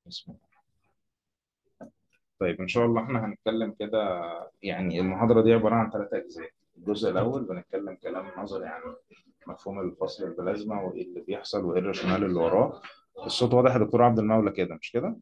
بسم الله طيب إن شاء الله إحنا هنتكلم كده يعني المحاضرة دي عبارة عن ثلاث أجزاء الجزء الأول بنتكلم كلام نظري عن مفهوم الفصل البلازما وإيه اللي بيحصل وإيه الراشونال اللي وراه الصوت واضح يا دكتور عبد المولى كده مش كده؟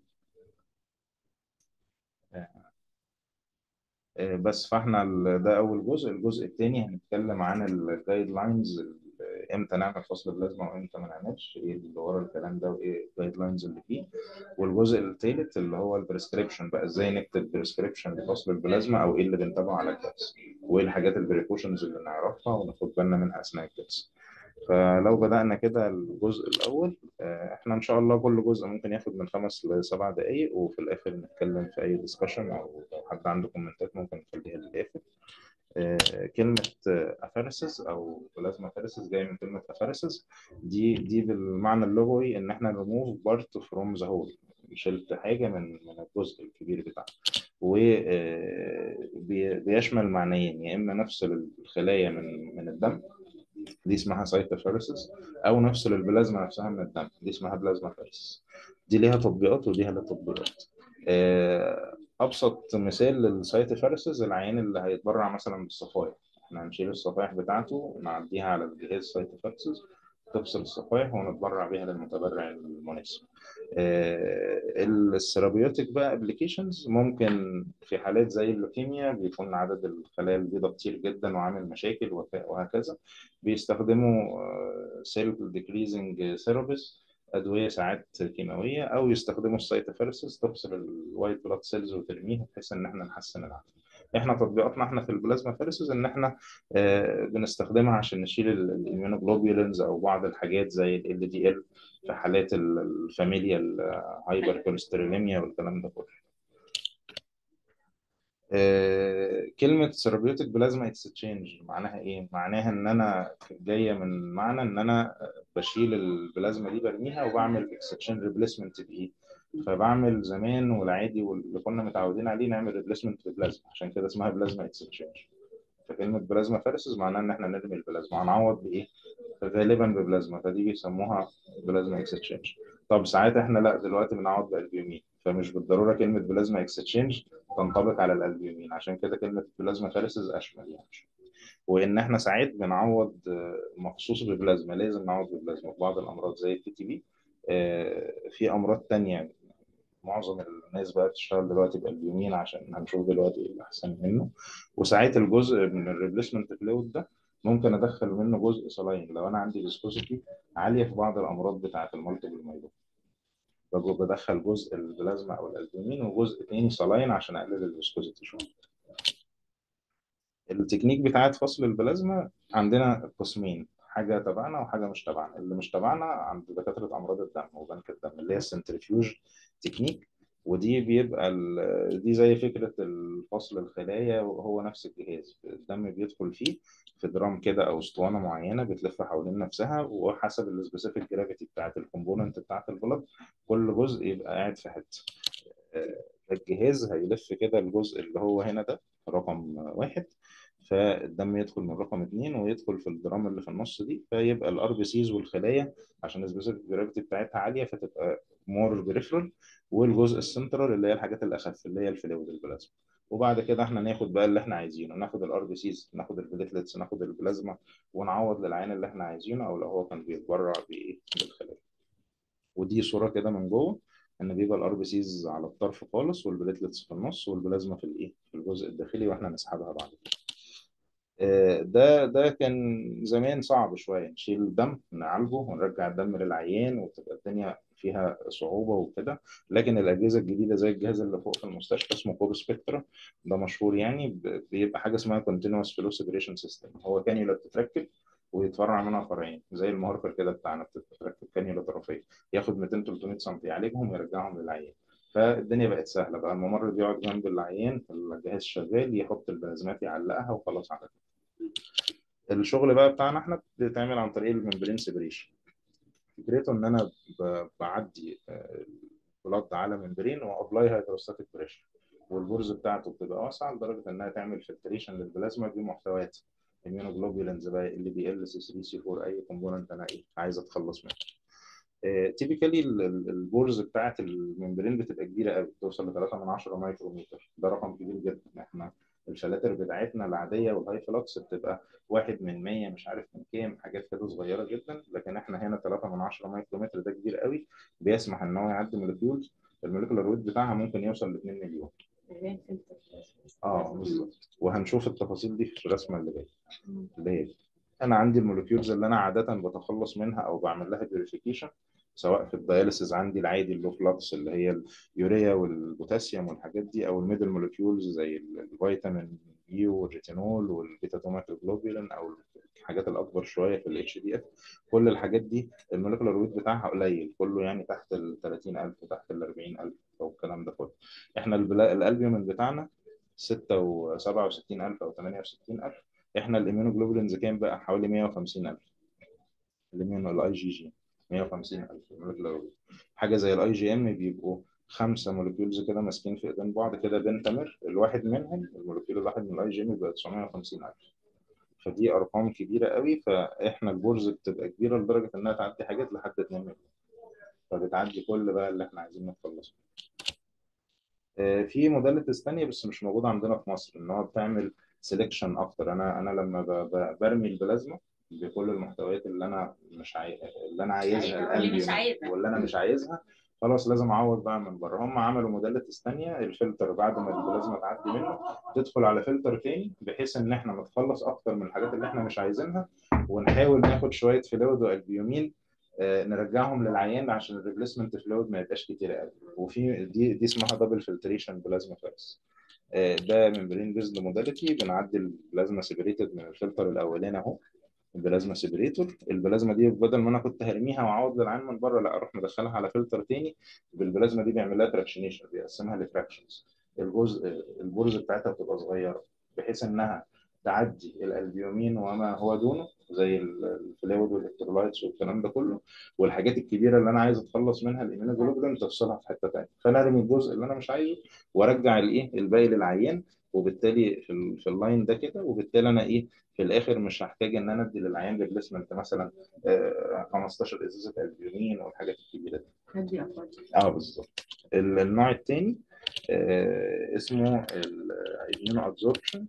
آه، بس فاحنا ال- ده اول جزء الجزء الثاني هنتكلم عن الجايد لاينز امتى نعمل فصل بلازما وامتى ما نعملش ايه اللي ورا الكلام ده وايه الجايد لاينز اللي فيه والجزء الثالث اللي هو البريسكريبشن بقى ازاي نكتب بريسكريبشن لفصل البلازما او ايه اللي بنتابعه على الجهاز وايه الحاجات البريكوشنز اللي نعرفها وناخد بالنا منها اثناء الجلسه فلو بدأنا كده الجزء الأول آه، إحنا إن شاء الله كل جزء ممكن ياخد من خمس لسبع دقايق وفي الآخر نتكلم في أي ديسكشن أو لو حد عنده كومنتات ممكن نخليها للآخر آه، كلمة أفارسز أو بلازما أفارسز جاية من كلمة أفارسز دي دي بالمعنى اللغوي إن إحنا remove part from the whole شلت حاجة من من الجزء الكبير بتاعها وبيشمل معنيين يا إما نفصل الخلايا من من الدم دي اسمها سايتوفيرسز او نفصل البلازما نفسها من الدم دي اسمها بلازما فيرسز دي ليها تطبيقات ودي لها تطبيقات آه، ابسط مثال للسايتوفيرسز العيان اللي هيتبرع مثلا بالصفائح احنا هنشيل الصفائح بتاعته ونعديها على الجهاز سايتوفيرسز تفصل الصفائح ونتبرع بيها للمتبرع المناسب آه، السيرابيوتيك بقى ابلكيشنز ممكن في حالات زي اللوكيميا بيكون عدد الخلايا البيضاء كتير جدا وعامل مشاكل وك- وهكذا بيستخدموا سيل ديكريزنج ثيرابيز ادويه ساعات كيماويه او يستخدموا السايتوفيرسز تفصل الوايت بلاد سيلز وترميها بحيث ان احنا نحسن العافيه احنا تطبيقاتنا احنا في البلازما فيرسز ان احنا آه، بنستخدمها عشان نشيل الاميونوجلوبولينز او بعض الحاجات زي ال دي ال في حالات ال- الفاميليال هايبر كوليستروليميا والكلام ده كله آه، كلمة ثيرابيوتيك بلازما اكستشينج معناها ايه؟ معناها ان انا جاية من معنى ان انا بشيل البلازما دي برميها وبعمل اكستشينج ريبليسمنت بايه؟ فبعمل زمان والعادي واللي كنا متعودين عليه نعمل ريبليسمنت ببلازما عشان كده اسمها بلازما اكستشينج فكلمة بلازما فيرسز معناها ان احنا نرمي البلازما هنعوض بايه؟ غالبا ببلازما فدي بيسموها بلازما اكستشينج طب ساعات احنا لا دلوقتي بنعوض بالالبيومين فمش بالضروره كلمه بلازما اكستشينج تنطبق على الالبيومين عشان كده كلمه بلازما فيرسز اشمل يعني وان احنا ساعات بنعوض آه، مخصوص ببلازما لازم نعوض ببلازما في بعض الامراض زي البي تي بي في امراض تانية معظم الناس بقى بتشتغل دلوقتي بالبيومين عشان هنشوف دلوقتي ايه الاحسن منه وساعات الجزء من الريبليسمنت فلويد ده ممكن ادخل منه جزء صلاين لو انا عندي فيسكوسيتي عاليه في بعض الامراض بتاعه المالتيبل مايلوما بجو بدخل جزء البلازما او الالبومين وجزء تاني صلاين عشان اقلل الفيسكوزيتي شويه التكنيك بتاعت فصل البلازما عندنا قسمين حاجه تبعنا وحاجه مش تبعنا اللي مش تبعنا عند دكاتره امراض الدم وبنك الدم اللي هي السنترفيوج تكنيك ودي بيبقى ال- دي زي فكره الفصل الخلايا وهو نفس الجهاز الدم بيدخل فيه في درام كده او اسطوانه معينه بتلف حوالين نفسها وحسب السبيسيفيك جرافيتي بتاعت الكومبوننت بتاعت البلد كل جزء يبقى قاعد في حته آه، الجهاز هيلف كده الجزء اللي هو هنا ده رقم واحد فالدم يدخل من رقم اتنين ويدخل في الدرام اللي في النص دي فيبقى الار بي سيز والخلايا عشان السبيسيفيك جرافيتي بتاعتها عاليه فتبقى مور بريفرال والجزء السنترال اللي هي الحاجات الاخف اللي هي الفلويد البلازما وبعد كده احنا ناخد بقى اللي احنا عايزينه ناخد الار بي سيز ناخد البليتلتس ناخد البلازما ونعوض للعين اللي احنا عايزينه او لو هو كان بيتبرع بايه بالخلايا ودي صوره كده من جوه ان بيبقى الار بي سيز على الطرف خالص والبليتلتس في النص والبلازما في الايه في الجزء الداخلي واحنا نسحبها بعد كده آه، ده ده كان زمان صعب شويه نشيل الدم نعالجه ونرجع الدم للعيان وتبقى الدنيا فيها صعوبه وكده لكن الاجهزه الجديده زي الجهاز اللي فوق في المستشفى اسمه كوب سبيكترا ده مشهور يعني ب- بيبقى حاجه اسمها كونتينوس فلو سيبريشن سيستم هو كانيولا بتتركب ويتفرع منها فرعين زي الماركر كده بتاعنا بتتركب كانيولا طرفيه ياخد 200 300 سم يعالجهم ويرجعهم للعيان فالدنيا بقت سهله بقى الممرض يقعد جنب العيان الجهاز شغال يحط البلازمات يعلقها وخلاص على كده الشغل بقى بتاعنا احنا بيتعمل عن طريق الممبرين سيبريشن فكرته ان انا ب- بعدي آه، البلاد على ممبرين وابلاي هيدروستاتيك بريشر والبورز بتاعته بتبقى واسعه لدرجه انها تعمل فلتريشن للبلازما بمحتويات immunoglobulins بقى اللي بي ال سي 3 سي 4 اي كومبوننت انا ايه عايز اتخلص منه تيبيكالي البورز بتاعت الممبرين بتبقى كبيره قوي بتوصل ل 3 من 10 مايكرومتر ده رقم كبير جدا احنا الفلاتر بتاعتنا العاديه والهاي فلوكس بتبقى واحد من 100 مش عارف من كام حاجات كده صغيره جدا لكن احنا هنا 3 من 10 مايكرومتر ده كبير قوي بيسمح ان هو يعدي مولكيولز المولكيولر ويت بتاعها ممكن يوصل ل 2 مليون اه بالظبط وهنشوف التفاصيل دي في الرسمه اللي جايه اللي هي دي. انا عندي المولكيولز اللي انا عاده بتخلص منها او بعمل لها بيوريفيكيشن سواء في الدياليسيس عندي العادي اللو فلكس اللي هي اليوريا والبوتاسيوم والحاجات دي او الميدل مولكيولز زي الفيتامين بي والريتينول والبيتا جلوبولين او الحاجات الاكبر شويه في الاتش دي اف كل الحاجات دي المولكيولر ويت بتاعها قليل كله يعني تحت ال 30000 تحت ال 40000 او الكلام ده كله احنا الالبيومين بتاعنا 67000 او 68000 احنا الاميونوجلوبولينز كام بقى حوالي 150000 الاميونو الاي جي جي 150000 مولكيولر ويت حاجه زي الاي جي ام بيبقوا خمسه مولكيولز كده ماسكين في ايدين بعض كده بنتمر الواحد منهم المولكيول الواحد من الاي جي ام بيبقى 950000 فدي ارقام كبيره قوي فاحنا البورز بتبقى كبيره لدرجه انها تعدي حاجات لحد 2 مليون فبتعدي كل بقى اللي احنا عايزين نخلصه آه، في موديلتيز ثانيه بس مش موجوده عندنا في مصر ان هو بتعمل سelection اكتر انا انا لما ب- ب- برمي البلازما بكل المحتويات اللي انا مش عاي... اللي انا عايزها واللي مش الالبيوم عايزها. واللي انا مش عايزها خلاص لازم اعوض بقى من بره هم عملوا موديلتيز ثانيه الفلتر بعد ما البلازما تعدي منه تدخل على فلتر تاني بحيث ان احنا نتخلص اكتر من الحاجات اللي احنا مش عايزينها ونحاول ناخد شويه فلويد والبيومين آه، نرجعهم للعيان عشان الريبليسمنت فلويد ما يبقاش كتير قوي وفي دي دي اسمها دبل فلتريشن بلازما فاكس ده ممبرين بيزد موداليتي بنعدي البلازما سيبريتد من الفلتر الاولاني اهو البلازما سيبريتور البلازما دي بدل ما انا كنت هرميها واعوض للعين من بره لا اروح مدخلها على فلتر تاني بالبلازما دي بيعمل لها تراكشنيشن بيقسمها لفراكشنز الجزء البرز بتاعتها بتبقى صغيره بحيث انها تعدي الالبيومين وما هو دونه زي الفلويد والالكترولايتس والكلام ده كله والحاجات الكبيره اللي انا عايز اتخلص منها الامينوجلوبولين تفصلها في حته ثانيه فانا ارمي الجزء اللي انا مش عايزه وارجع الايه الباقي للعيان وبالتالي في, ال- في اللاين ده كده وبالتالي انا ايه في الاخر مش هحتاج ان انا ادي للعيان ريبليسمنت مثلا آه، 15 ازازه البيومين والحاجات الكبيره دي هدي أفضل. اه بالظبط ال- النوع الثاني اسمه الاميونو ابزوربشن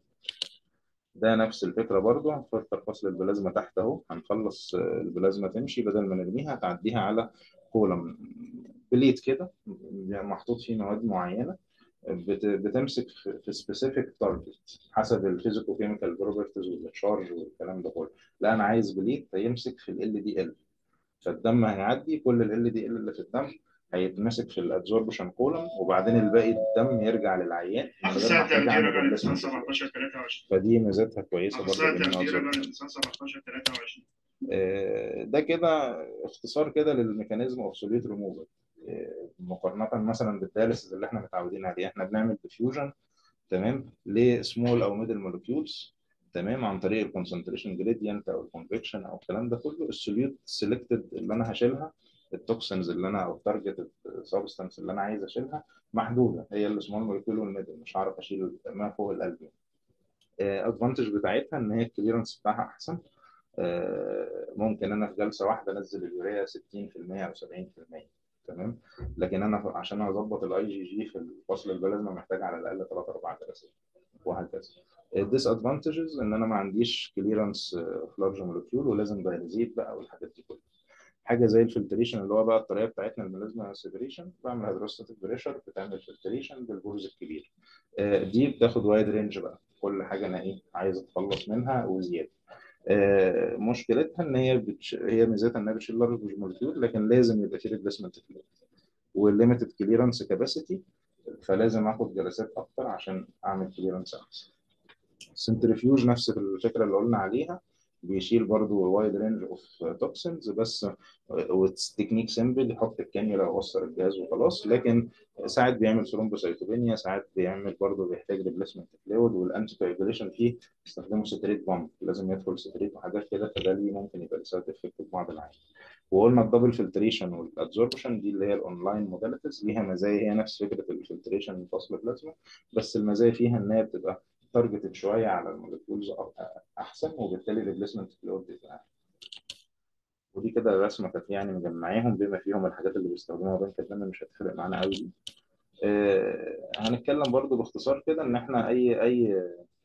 ده نفس الفكره برضه هنفلتر فصل البلازما تحت اهو هنخلص آه، البلازما تمشي بدل ما نرميها تعديها على كولم بليت كده محطوط فيه مواد معينه بت- بتمسك في- في سبيسيفيك تارجت حسب الفيزيكو كيميكال بروبرتيز والتشارج والكلام ده كله لا انا عايز بليت هيمسك في ال دي ال فالدم هيعدي كل ال دي ال اللي في الدم هيتمسك في الادزوربشن كولم وبعدين الباقي الدم يرجع للعيان من غير ما الساعة احتاج تقديرا اعمل بقى الانسان replacement. 17 23 فدي ميزتها كويسه برضه الساعة بالمناسبة. تقديرا بقى الانسان 17 23 آه، ده كده اختصار كده للميكانيزم اوف سوليوت ريموفال مقارنه مثلا بالدالسز اللي احنا متعودين عليه احنا بنعمل ديفيوجن تمام لسمول او ميدل مولكيولز تمام عن طريق الكونسنتريشن جريدينت او الكونفكشن او الكلام ده كله السوليوت سيلكتد اللي انا هشيلها التوكسنز اللي انا او التارجت سبستانس اللي انا عايز اشيلها محدوده هي السمول مولكيول والميدل مش هعرف اشيل ما فوق القلب ادفانتج بتاعتها ان هي الكليرنس بتاعها احسن آه، ممكن انا في جلسه واحده انزل اليوريا 60% او 70% تمام لكن انا ف- عشان اظبط الاي جي جي في الفصل البلازما محتاج على الاقل 3 4 جلسات وهكذا الديس ادفانتجز ان انا ما عنديش كليرنس في لارج مولكيول ولازم دايليزيت بقى والحاجات دي كلها حاجه زي الفلتريشن اللي هو بقى الطريقه بتاعتنا الملازمه سيبريشن بعمل هيدروستاتيك بريشر بتعمل فلتريشن بالبورز الكبير آه، دي بتاخد وايد رينج بقى كل حاجه انا ايه عايز اتخلص منها وزياده آه، مشكلتها ان هي بتش... هي ميزتها انها بتشيل لارج مولكيول لكن لازم يبقى في ريبليسمنت فلويد والليمتد كليرنس كاباسيتي فلازم اخد جلسات اكتر عشان اعمل كليرنس احسن السنترفيوج نفس الفكره اللي قلنا عليها بيشيل برضو وايد رينج اوف توكسنز بس تكنيك سيمبل يحط الكانيولا ويوصل الجهاز وخلاص لكن ساعات بيعمل ثرومبوسايتوبينيا ساعات بيعمل برضو بيحتاج ريبليسمنت فلويد والانتي كواجوليشن فيه استخدموا ستريت بامب لازم يدخل ستريت وحاجات كده فده ليه ممكن يبقى ليه سايد افكت في بعض العيان وقلنا الدبل فلتريشن والادزوربشن دي اللي هي الاونلاين موداليتيز ليها مزايا هي نفس فكره الفلتريشن من فصل البلازما بس المزايا فيها ان هي بتبقى تارجتد شويه على المولكيولز احسن وبالتالي الريبليسمنت فلويد بيبقى أعلى. ودي كده الرسمه كانت يعني مجمعاهم بما فيهم الحاجات اللي بيستخدموها بنك الدم مش هتفرق معانا قوي دي آه، هنتكلم برضو باختصار كده ان احنا اي اي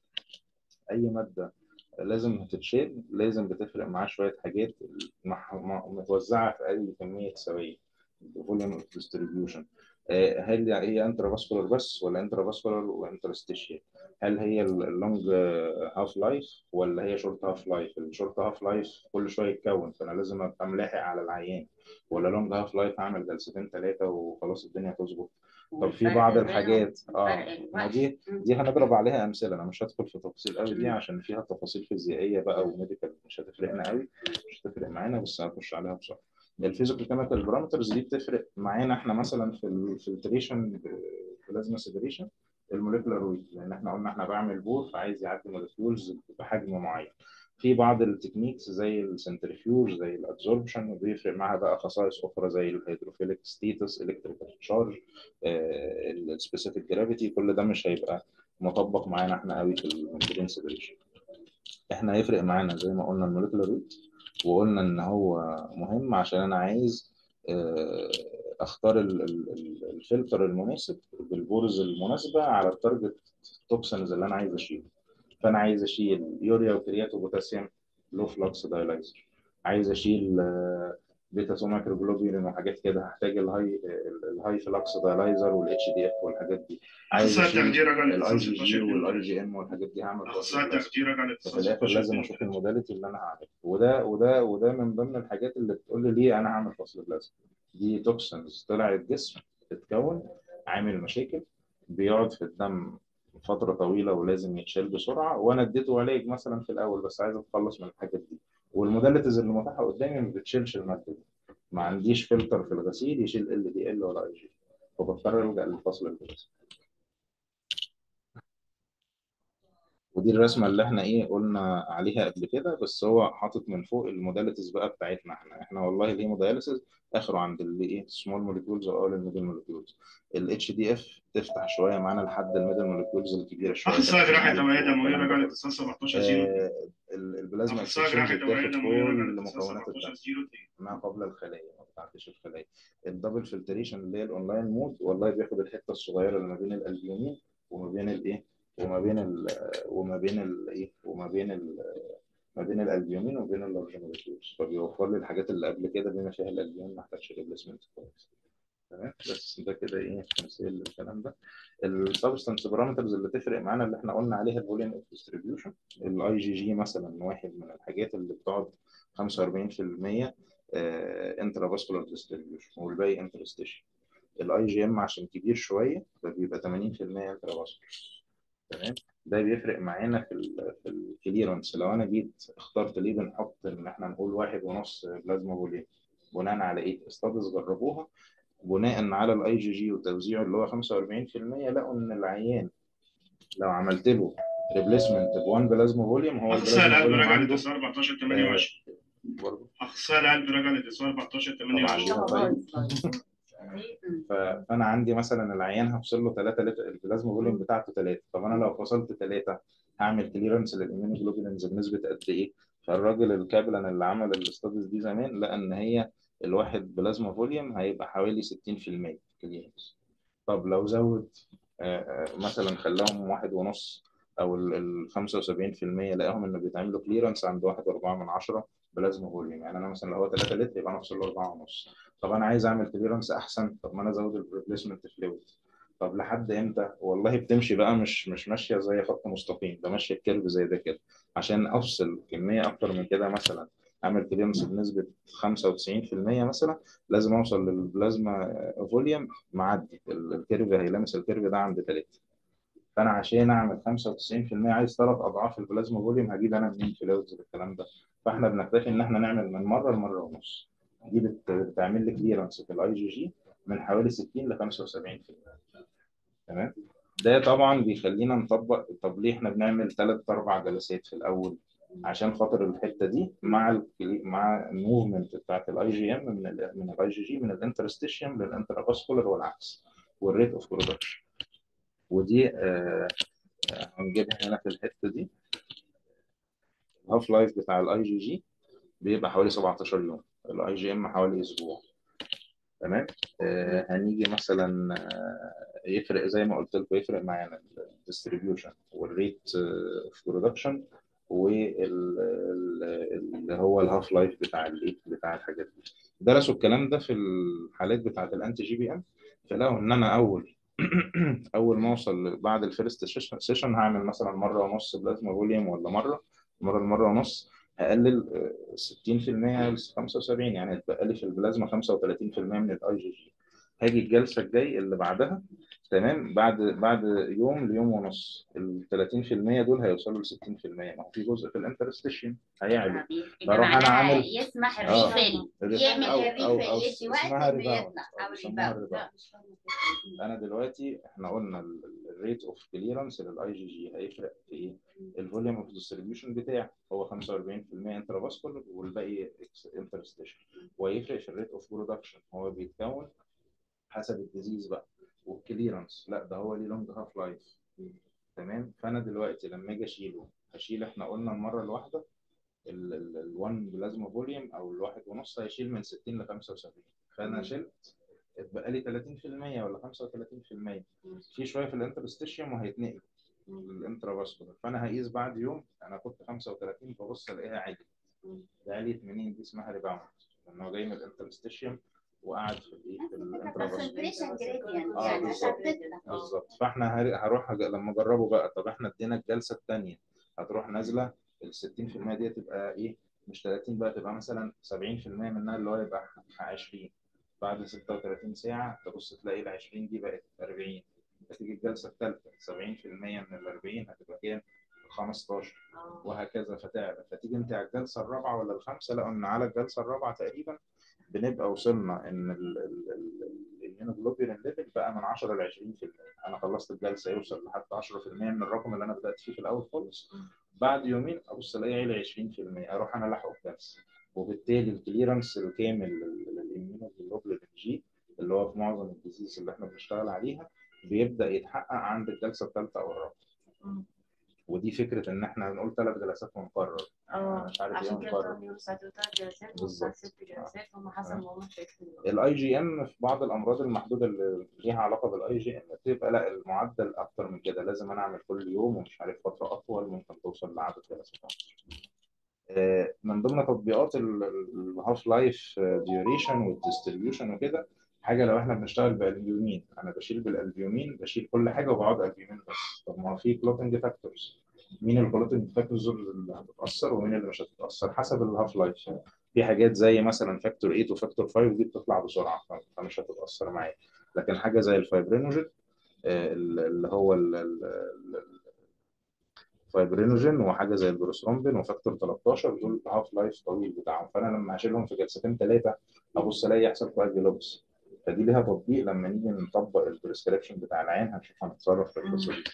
اي ماده لازم تتشيل لازم بتفرق معاه شويه حاجات مح- م- متوزعه في اي كميه سويه فوليوم اوف ديستريبيوشن هل هي انترا فاسكولار بس ولا انترا فاسكولار وانترستيشيال هل هي اللونج هاف لايف ولا هي شورت هاف لايف الشورت هاف لايف كل شويه يتكون فانا لازم ابقى ملاحق على العيان ولا لونج هاف لايف هعمل جلستين ثلاثه وخلاص الدنيا تظبط طب في بعض الحاجات اه ما دي دي هنضرب عليها امثله انا مش هدخل في تفاصيل قوي دي عشان فيها تفاصيل فيزيائيه بقى وميديكال مش هتفرقنا قوي مش هتفرق معانا بس هخش عليها بسرعه الفيزيكال كيميكال بارامترز دي بتفرق معانا احنا مثلا في الفلتريشن بلازما سيبريشن الموليكولار ويت لان احنا قلنا احنا بعمل بور فعايز يعدي موليكيولز بحجم معين في بعض التكنيكس زي السنترفيوج زي الادزوربشن بيفرق معاها بقى خصائص اخرى زي الهيدروفيليك ستيتس الكتريكال تشارج السبيسيفيك جرافيتي كل ده مش هيبقى مطبق معانا احنا قوي في الممبرين سيبريشن احنا هيفرق معانا زي ما قلنا الموليكولار ويت وقلنا ان هو مهم عشان انا عايز آه، اختار ال- ال- ال- الفلتر المناسب بالبورز المناسبه على التارجت توكسنز اللي انا عايز اشيله فانا عايز اشيل يوريا وكرياتو وبوتاسيوم لو فلوكس دايلايزر عايز اشيل آه، بيتا سوماكروجلوبولين وحاجات كده هحتاج الهاي الهاي فلوكس دايلايزر والاتش دي اف والحاجات دي عايز اخصائي اشيل التخدير على الاي الاتصال جي جي 16 والاي جي ام والحاجات دي هعمل اخصائي توصيل التخدير على ففي الاتصال الاخر 16 لازم اشوف الموداليتي اللي انا هعمله وده وده وده من ضمن الحاجات اللي بتقول لي ليه انا هعمل فصل بلازما دي توكسنز طلع الجسم تتكون عامل مشاكل بيقعد في الدم فتره طويله ولازم يتشال بسرعه وانا اديته علاج مثلا في الاول بس عايز اتخلص من الحاجات دي والموداليتيز اللي متاحه قدامي ما بتشيلش الماده دي ما عنديش فلتر في الغسيل يشيل ال دي ال ولا اي جي فبضطر الجا للفصل البلازما ودي الرسمه اللي احنا ايه قلنا عليها قبل كده بس هو حاطط من فوق الموداليتيز بقى بتاعتنا احنا احنا والله الهيموداياليسيس اخره عند اللي ايه سمول موليكيولز او الميدل موليكيولز الاتش دي اف تفتح شويه معانا لحد الميدل موليكيولز الكبيره شويه اخصائي جراحه تفتح دمويه الألف دمويه والكلام راجع ده الاتصال 17 آه، ال- البلازما اخصائي اكسشينج جراحه دمويه بتاخد دمويه راجع كل الاتصال مكونات 17 الدم 02 ما قبل الخلايا ما بتعديش الخلايا الدبل فلتريشن اللي هي الاونلاين مود والله بياخد الحته الصغيره اللي ما بين الالبيومين وما بين الايه وما بين ال وما بين الايه وما بين ال ما بين الالبيومين وما بين اللارج مولكيولز فبيوفر لي الحاجات اللي قبل كده بما فيها الالبيومين ما احتاجش ريبليسمنت كويس تمام بس ده كده ايه تمثيل للكلام ده السبستانس بارامترز اللي تفرق معانا اللي احنا قلنا عليها الفوليوم اوف ديستريبيوشن الاي جي جي مثلا واحد من الحاجات اللي بتقعد 45% انترا فاسكولار ديستريبيوشن والباقي انترستيشن الاي جي ام عشان كبير شويه فبيبقى 80% انترا فاسكولار تمام ده بيفرق معانا في ال في الكليرنس لو انا جيت اخترت ليه بنحط ان احنا نقول واحد ونص بلازما فوليوم بناء على ايه؟ استادز جربوها بناء على الاي جي جي وتوزيعه اللي هو 45% لقوا ان العيان لو عملت له ريبليسمنت ب 1 بلازما فوليوم هو اخصائي البلازما القلب فوليوم راجع عنده الاتصال 14 28 برضه اخصائي القلب راجع الاتصال 14 طبعا 28 ليها طيب ف- فانا عندي مثلا العيان هفصل له 3 لتر البلازما فوليوم بتاعته 3 طب انا لو فصلت 3 هعمل كليرنس للاميونوجلوبولينز بنسبه قد ايه؟ فالراجل الكابلان اللي عمل الاستاديز دي زمان لقى ان هي الواحد بلازما فوليوم هيبقى حوالي 60% كليرنس طب لو زود آه، آه، مثلا خلاهم واحد ونص او ال ال 75% لقاهم انه بيتعمل له كليرنس عند واحد واربعة من عشرة بلازما فوليوم يعني انا مثلا لو هو 3 لتر يبقى انا افصل له 4 ونص طب انا عايز اعمل كليرنس احسن طب ما انا ازود الريبليسمنت فلويد طب لحد امتى والله بتمشي بقى مش مش ماشيه زي خط مستقيم ده ماشيه كيرف زي ده كده عشان افصل كميه اكتر من كده مثلا اعمل كليرنس بنسبه 95% مثلا لازم اوصل للبلازما فوليوم معدي ال- الكيرف هيلامس الكيرف ده عند 3 فانا عشان اعمل 95% عايز ثلاث اضعاف البلازما فوليوم هجيب انا منين فلويدز بالكلام ده فاحنا بنكتفي ان احنا نعمل من مره لمره ونص دي بت- بتعمل لي كليرنس في الاي جي جي من حوالي 60 ل 75% تمام ده طبعا بيخلينا نطبق طب ليه احنا بنعمل ثلاث اربع جلسات في الاول عشان خاطر الحته دي مع ال مع الموفمنت بتاعت الاي جي ام من ال من الاي جي جي من الانترستيشيوم للانترافاسكولار والعكس والريت اوف برودكشن ودي آه آه، هنجيبها هنا في الحته دي الهاف لايف بتاع الاي جي جي بيبقى حوالي 17 يوم الاي جي ام حوالي اسبوع تمام آه هنيجي مثلا آه يفرق زي ما قلت لكم يفرق معانا الديستريبيوشن والريت اوف برودكشن واللي هو الهاف لايف بتاع الايه بتاع الحاجات دي درسوا الكلام ده في الحالات بتاعه الانتي جي بي ام فلقوا ان انا اول اول ما اوصل بعد الفيرست سيشن هعمل مثلا مره ونص بلازما فوليوم ولا مره مره لمره ونص هقلل 60% ل 75 يعني هتبقى لي في البلازما 35% من الاي جي جي هاجي الجلسه الجاي اللي بعدها تمام بعد بعد يوم ليوم ونص ال 30% دول هيوصلوا ل 60% ما هو في جزء في الانترستيشن هيعلى يبقى بروح انا معناها عامل يسمح آه. الريفيل الريف- يعمل أو- الريفيل أو- أو يدي وقت اسمها انه ريباوند يطلع أو او بيسموها ريباوند ريباوند. انا دلوقتي احنا قلنا الريت اوف كليرنس للاي جي جي هيفرق في ايه؟ الفوليوم اوف ديستريبيوشن بتاعه هو 45% انترافاسكولار والباقي انترستيشن وهيفرق في الريت اوف برودكشن هو بيتكون حسب الديزيز بقى والكليرنس لا ده هو ليه لونج هاف لايف تمام فانا دلوقتي لما اجي اشيله هشيل احنا قلنا المره الواحده ال1 بلازما فوليوم او الواحد ونص هيشيل من 60 ل 75 فانا شلت اتبقى لي 30% ولا 35% في شويه في الانترستيشيوم وهيتنقل الانترافاسكولار فانا هقيس بعد يوم انا كنت 35 ببص الاقيها عالي ده عالي 80 دي اسمها ريباوند لان هو جاي من الانترستيشيوم وقعد في الايه في الانترافاسكولار concentration gradient آه، يعني بالظبط. هتطلع. بالظبط فاحنا هر- هروح أج- لما اجربه بقى طب احنا ادينا الجلسه الثانيه هتروح نازله ال 60% دي تبقى ايه مش 30 بقى تبقى مثلا 70% منها اللي هو يبقى 20 بعد 36 ساعه تبص تلاقي ال 20 دي بقت 40 هتيجي الجلسه الثالثه 70% من ال 40 هتبقى كام؟ 15 وهكذا فتعلى فتيجي انت على الجلسه الرابعه ولا الخامسه لقوا ان على الجلسه الرابعه تقريبا بنبقى وصلنا ان الهيموجلوبين ليفل بقى من 10 ل 20% انا خلصت الجلسه يوصل لحد 10% من الرقم اللي انا بدات فيه في الاول خالص بعد يومين ابص الاقي عالي 20% اروح انا لاحقه الجلسه وبالتالي الكليرنس الكامل للهيموجلوبين جي اللي هو في معظم الديزيز اللي احنا بنشتغل عليها بيبدا يتحقق عند الجلسه الثالثه او الرابعه مم. ودي فكره ان احنا بنقول ثلاث جلسات ونقرر اه مش عارف ايه عشان كده ونقرر طبعا يوم ساعتين ثلاث جلسات بالظبط. وساعات ست جلسات هم حسب ما هم شايفين الاي جي ام في بعض الامراض المحدوده اللي ليها علاقه بالاي جي ام بتبقى لا المعدل اكتر من كده لازم انا اعمل كل يوم ومش عارف فتره اطول ممكن توصل لعدد جلسات أكتر. آه، من ضمن تطبيقات الهاف لايف ديوريشن والديستريبيوشن وكده حاجه لو احنا بنشتغل بالالبيومين انا بشيل بالالبيومين بشيل كل حاجه وبقعد البيومين بس طب ما هو في كلوتنج فاكتورز مين الكلوتنج فاكتورز اللي هتتاثر ومين اللي مش هتتاثر حسب الهاف لايف في حاجات زي مثلا فاكتور 8 وفاكتور 5 دي بتطلع بسرعه ف- فمش هتتاثر معايا لكن حاجه زي الفايبرينوجين آه، اللي هو ال- ال- ال- الفايبرينوجين وحاجه زي البروسترومبين وفاكتور 13 دول هاف لايف طويل بتاعهم فانا لما هشيلهم في جلستين ثلاثه ابص الاقي يحصل كواجيلوبس فدي ليها تطبيق لما نيجي نطبق البريسكريبشن بتاع العين هنشوف هنتصرف في القصه دي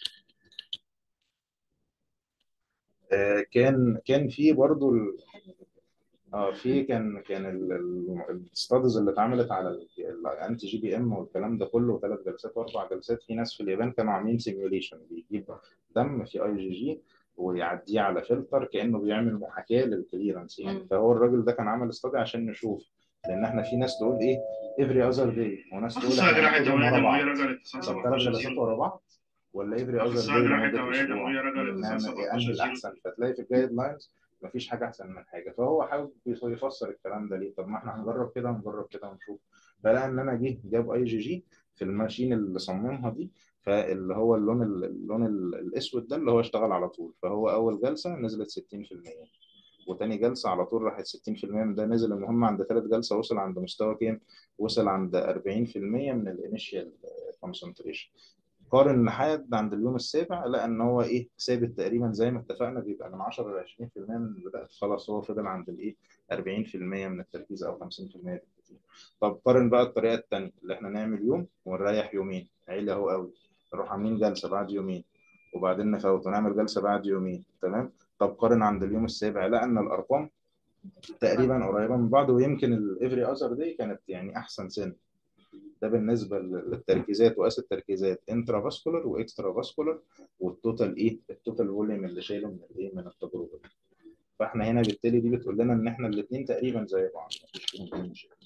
آه، كان كان في برضو ال- اه في كان كان الستادز اللي اتعملت على الانتي جي بي ام والكلام ده كله ثلاث جلسات واربع جلسات في ناس في اليابان كانوا عاملين سيميوليشن بيجيب دم في اي جي جي ويعديه على فلتر كانه بيعمل محاكاه للكليرنس يعني مم. فهو الراجل ده كان عمل استادي عشان نشوف لان احنا في ناس تقول ايه افري اذر داي وناس تقول الساعة احنا راحت هناخدهم ورا أوادم وهي بعض رجعت الساعة طب ثلاث 17 جلسات زيرو ورا بعض ولا افري اذر الساعة داي راحت لمده أوادم اسبوع وهي رجعت الساعة نعمل 17 انهي زيرو الاحسن فتلاقي في الجايد لاينز مفيش حاجه احسن من حاجه فهو حاول يفسر الكلام ده ليه طب ما احنا هنجرب كده ونجرب كده ونشوف فلقى ان انا جه جاب اي جي جي في الماشين اللي صممها دي فاللي هو اللون ال- اللون ال- الاسود ده اللي هو اشتغل على طول فهو اول جلسه نزلت 60% وتاني جلسه على طول راحت 60% من ده نزل المهم عند ثالث جلسه وصل عند مستوى كام؟ وصل عند 40% من الانيشال كونسنتريشن قارن لحد عند اليوم السابع لقى ان هو ايه ثابت تقريبا زي ما اتفقنا بيبقى من 10 ل 20% من البداية خلاص هو فضل عند الايه 40% من التركيز او 50% بالكتير طب قارن بقى الطريقه الثانيه اللي احنا نعمل يوم ونريح يومين عيله اهو قوي نروح عاملين جلسه بعد يومين وبعدين نفوت ونعمل جلسه بعد يومين تمام طب قارن عند اليوم السابع لقى ان الارقام تقريبا قريبه من بعض ويمكن الافري اذر دي كانت يعني احسن سن ده بالنسبه للتركيزات وقاس التركيزات انترا فاسكولار واكسترا فاسكولار والتوتال ايه التوتال فوليوم اللي شايله من الايه من التجربه دي فاحنا هنا بالتالي دي بتقول لنا ان احنا الاثنين تقريبا زي بعض مفيش فيهم أي مشكله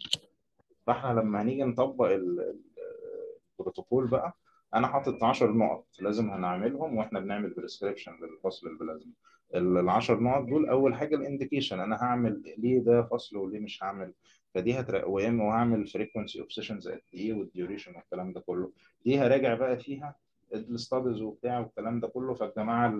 فاحنا لما هنيجي نطبق ال- ال- البروتوكول بقى انا حاطط 10 نقط لازم هنعملهم واحنا بنعمل بريسكريبشن للفصل البلازما ال 10 نقط دول اول حاجه الانديكيشن انا هعمل ليه ده فصل وليه مش هعمل فدي هتر... وام وهعمل فريكونسي اوف سيشنز قد ايه والديوريشن والكلام ده كله دي هراجع بقى فيها الستاديز وبتاع والكلام ده كله فالجماعه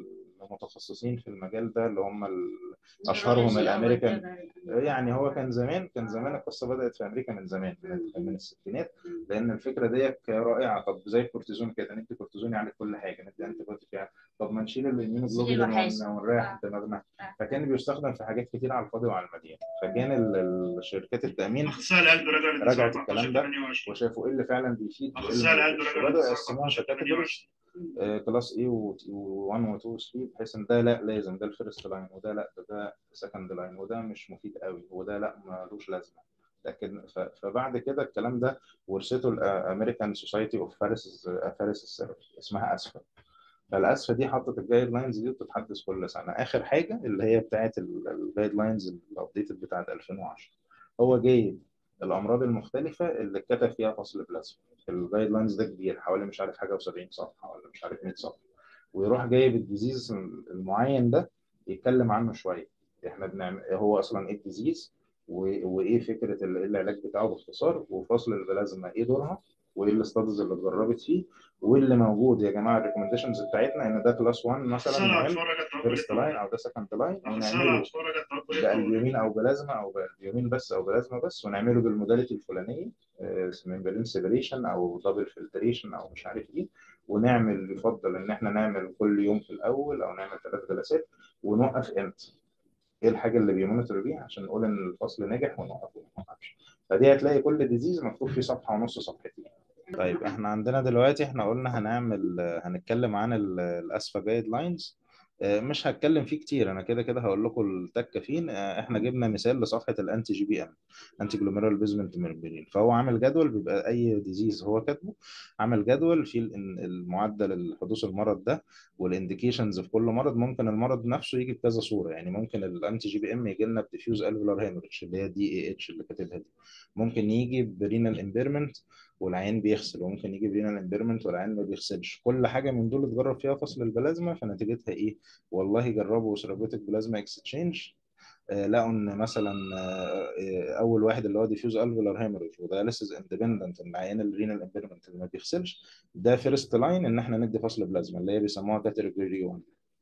المتخصصين في المجال ده اللي هم ال... اشهرهم الامريكان يعني هو كان زمان كان زمان القصه بدات في امريكا من زمان من من الستينات لان الفكره ديت رائعه طب زي الكورتيزون كده ندي كورتيزون يعني كل حاجه ندي انتي بايوتيك يعني طب ما نشيل الاميونوجلوبولين الوحيد. ون- ونريح دماغنا فكان بيستخدم في حاجات كتير على الفاضي وعلى المليان فكان ال- الشركات التامين اخصائي القلب رجع رجعت للدستور الكلام ده 28 وشافوا ايه اللي فعلا بيفيد وايه اخصائي اللي ما القلب بيفيدش رجع وبداوا للدستور يقسموها 14 ككاتيجوريز 28 كلاس A و1 و2 و3 بحيث ان ده لا لازم ده الفيرست لاين وده لا ده ده سكند لاين وده مش مفيد قوي وده لا ملوش لازمه لكن ف- فبعد كده الكلام ده ورثته الامريكان سوسايتي اوف فارس فارس اسمها اسفا فالاسفا دي حطت الجايد لاينز دي وبتتحدث كل سنه اخر حاجه اللي هي بتاعت الجايد لاينز الابديتد بتاعت 2010 هو جايب الامراض المختلفه اللي اتكتب فيها فصل بلازما الجايد لاينز ده كبير حوالي مش عارف حاجه و70 صفحه ولا مش عارف 100 صفحه ويروح جايب الديزيز المعين ده يتكلم عنه شويه احنا بنعمل هو اصلا ايه الديزيز و- وايه فكره ال- إيه العلاج بتاعه باختصار وفصل البلازما ايه دورها وايه الاستادز اللي اتجربت فيه واللي موجود يا جماعه الريكومنديشنز بتاعتنا ان ده كلاس 1 مثلا اخصائي مهم الاطفال رجع التوقف فيرست لاين او ده سكند لاين اخصائي ونعمله الاطفال رجع التوقف باليومين او بلازما او باليومين بس او بلازما بس ونعمله بالموداليتي الفلانيه ممبرين سيبريشن او دبل فلتريشن او مش عارف ايه ونعمل يفضل ان احنا نعمل كل يوم في الاول او نعمل ثلاث جلسات ونوقف امتى ايه الحاجه اللي بيمونيتور بيها عشان نقول ان الفصل نجح ونوقفه وما نوقفش فدي هتلاقي كل ديزيز مكتوب فيه صفحه ونص صفحتين طيب احنا عندنا دلوقتي احنا قلنا هنعمل هنتكلم عن ال- الاسفا جايد لاينز مش هتكلم فيه كتير انا كده كده هقول لكم التكه فين آه، احنا جبنا مثال لصفحه الانتي جي بي ام انتي جلوميرال بيزمنت ميربرين فهو عامل جدول بيبقى اي ديزيز هو كاتبه عامل جدول فيه ال- المعدل الحدوث المرض ده والانديكيشنز في كل مرض ممكن المرض نفسه يجي بكذا صوره يعني ممكن الانتي جي بي ام يجي لنا بديفيوز الفولار هيموريدج اللي هي دي اي اتش اللي كاتبها دي ممكن يجي برينال امبيرمنت والعين بيغسل وممكن يجي برينال امبيرمنت والعين ما بيغسلش كل حاجه من دول اتجرب فيها فصل البلازما فنتيجتها ايه والله جربوا سيرابيوتيك بلازما اكستشينج لقوا ان مثلا آه، آه، اول واحد اللي هو ديفيوز الفولار هيموريج وده لسز اندبندنت ان العيان الرينال امبيرمنت اللي ما بيغسلش ده فيرست لاين ان احنا ندي فصل بلازما اللي هي بيسموها كاتيجوري 1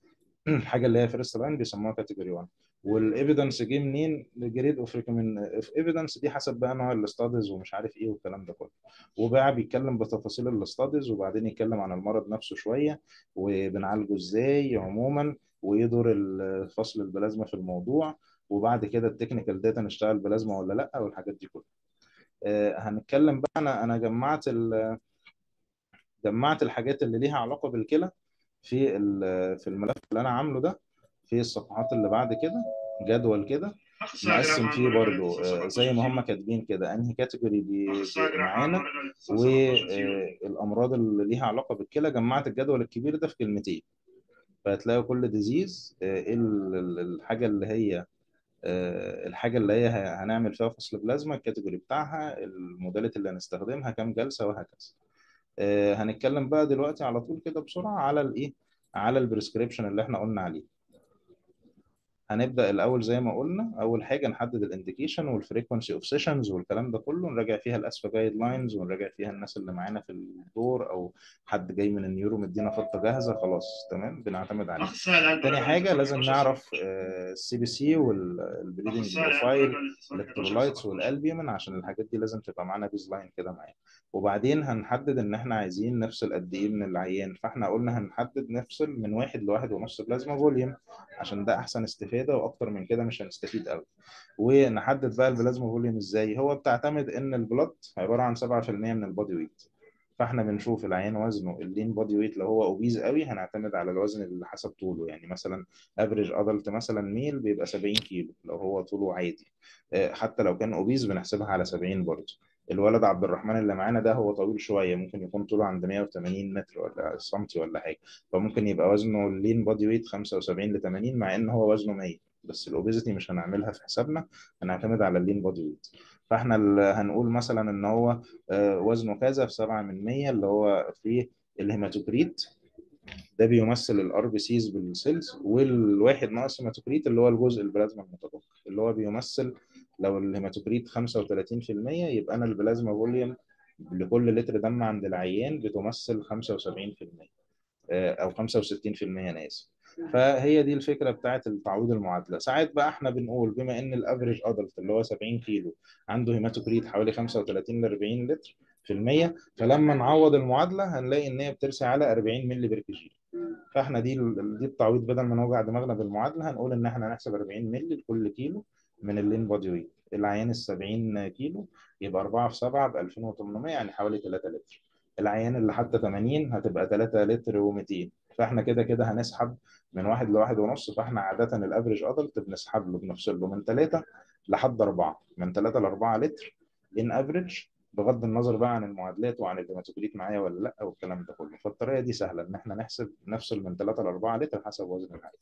الحاجه اللي هي فيرست لاين بيسموها كاتيجوري 1 والايفيدنس جه منين جريد اوف اوف ايفيدنس دي حسب بقى نوع الاستاديز ومش عارف ايه والكلام ده كله وبقى بيتكلم بتفاصيل الاستاديز وبعدين يتكلم عن المرض نفسه شويه وبنعالجه ازاي عموما وايه دور ال- فصل البلازما في الموضوع وبعد كده التكنيكال داتا نشتغل بلازما ولا لا والحاجات دي كلها آه، هنتكلم بقى انا انا جمعت ال- جمعت الحاجات اللي ليها علاقه بالكلى في ال- في الملف اللي انا عامله ده في الصفحات اللي بعد كده جدول كده اخصائي نقسم جراحه فيه رجع برضو للدستور آه، زي ما 17 هم كاتبين كده انهي كاتيجوري بي اخصائي بي- جراحه معانا رجع للدستور 17 والامراض اللي ليها علاقه بالكلى جمعت الجدول الكبير ده في كلمتين فهتلاقوا كل ديزيز ايه ال- ال- الحاجه اللي هي آه، الحاجه اللي هي ه- هنعمل فيها فصل بلازما الكاتيجوري بتاعها الموداليتي اللي هنستخدمها كام جلسه وهكذا آه، هنتكلم بقى دلوقتي على طول كده بسرعه على الايه على البريسكريبشن اللي احنا قلنا عليه هنبدا الاول زي ما قلنا اول حاجه نحدد الانديكيشن والفريكونسي اوف سيشنز والكلام ده كله نراجع فيها الاسفا جايد لاينز ونراجع فيها الناس اللي معانا في الدور او حد جاي من النيورو مدينا خطه جاهزه خلاص تمام بنعتمد عليها اخصائي القلب تاني رجع حاجه للدستور لازم 18 نعرف السي بي سي والبليدنج اخصائي القلب بروفايل رجع للدستور 11 الالكترولايتس 17 والالبيومين عشان الحاجات دي لازم تبقى معانا بيز لاين كده معانا وبعدين هنحدد ان احنا عايزين نفصل قد ايه من العيان فاحنا قلنا هنحدد نفصل من واحد لواحد ونص بلازما فوليوم عشان ده احسن استفاده واكتر من كده مش هنستفيد قوي ونحدد بقى البلازما فوليوم ازاي هو بتعتمد ان البلد عباره عن 7% من البودي ويت فاحنا بنشوف العيان وزنه اللين بودي ويت لو هو اوبيز قوي هنعتمد على الوزن اللي حسب طوله يعني مثلا افريج ادلت مثلا ميل بيبقى 70 كيلو لو هو طوله عادي آه، حتى لو كان اوبيز بنحسبها على 70 برضه الولد عبد الرحمن اللي معانا ده هو طويل شويه ممكن يكون طوله عند 180 متر ولا سنتي ولا حاجه فممكن يبقى وزنه اللين بودي ويت 75 ل 80 مع ان هو وزنه 100 بس الاوبيزيتي مش هنعملها في حسابنا هنعتمد على اللين بودي ويت فاحنا ال- هنقول مثلا ان هو آه، وزنه كذا في 7 من 100 اللي هو في الهيماتوكريت ده بيمثل الار بي سيز بالسيلز والواحد ناقص هيماتوكريت اللي هو الجزء البلازما المتبقي اللي هو بيمثل لو الهيماتوكريت 35% يبقى انا البلازما فوليوم لكل لتر دم عند العيان بتمثل 75% آه، او 65% انا اسف فهي دي الفكره بتاعت التعويض المعادله ساعات بقى احنا بنقول بما ان الافريج ادلت اللي هو 70 كيلو عنده هيماتوكريت حوالي 35 ل 40 لتر في المية فلما نعوض المعادله هنلاقي ان هي بترسي على 40 مللي بير كيجي فاحنا دي ال- دي التعويض بدل ما نوجع دماغنا بالمعادله هنقول ان احنا هنحسب 40 مللي لكل كيلو من اللين بودي ويت العيان ال 70 كيلو يبقى 4 في 7 ب 2800 يعني حوالي 3 لتر العيان اللي حتى 80 هتبقى 3 لتر و200 فاحنا كده كده هنسحب من واحد لواحد ونص فاحنا عادة الافريج ادلت بنسحب له بنفصل له من 3 لحد 4 من 3 ل 4 لتر ان افريج بغض النظر بقى عن المعادلات وعن الهيماتوكريت معايا ولا لا والكلام ده كله فالطريقه دي سهله ان احنا نحسب نفصل من 3 ل 4 لتر حسب وزن العيان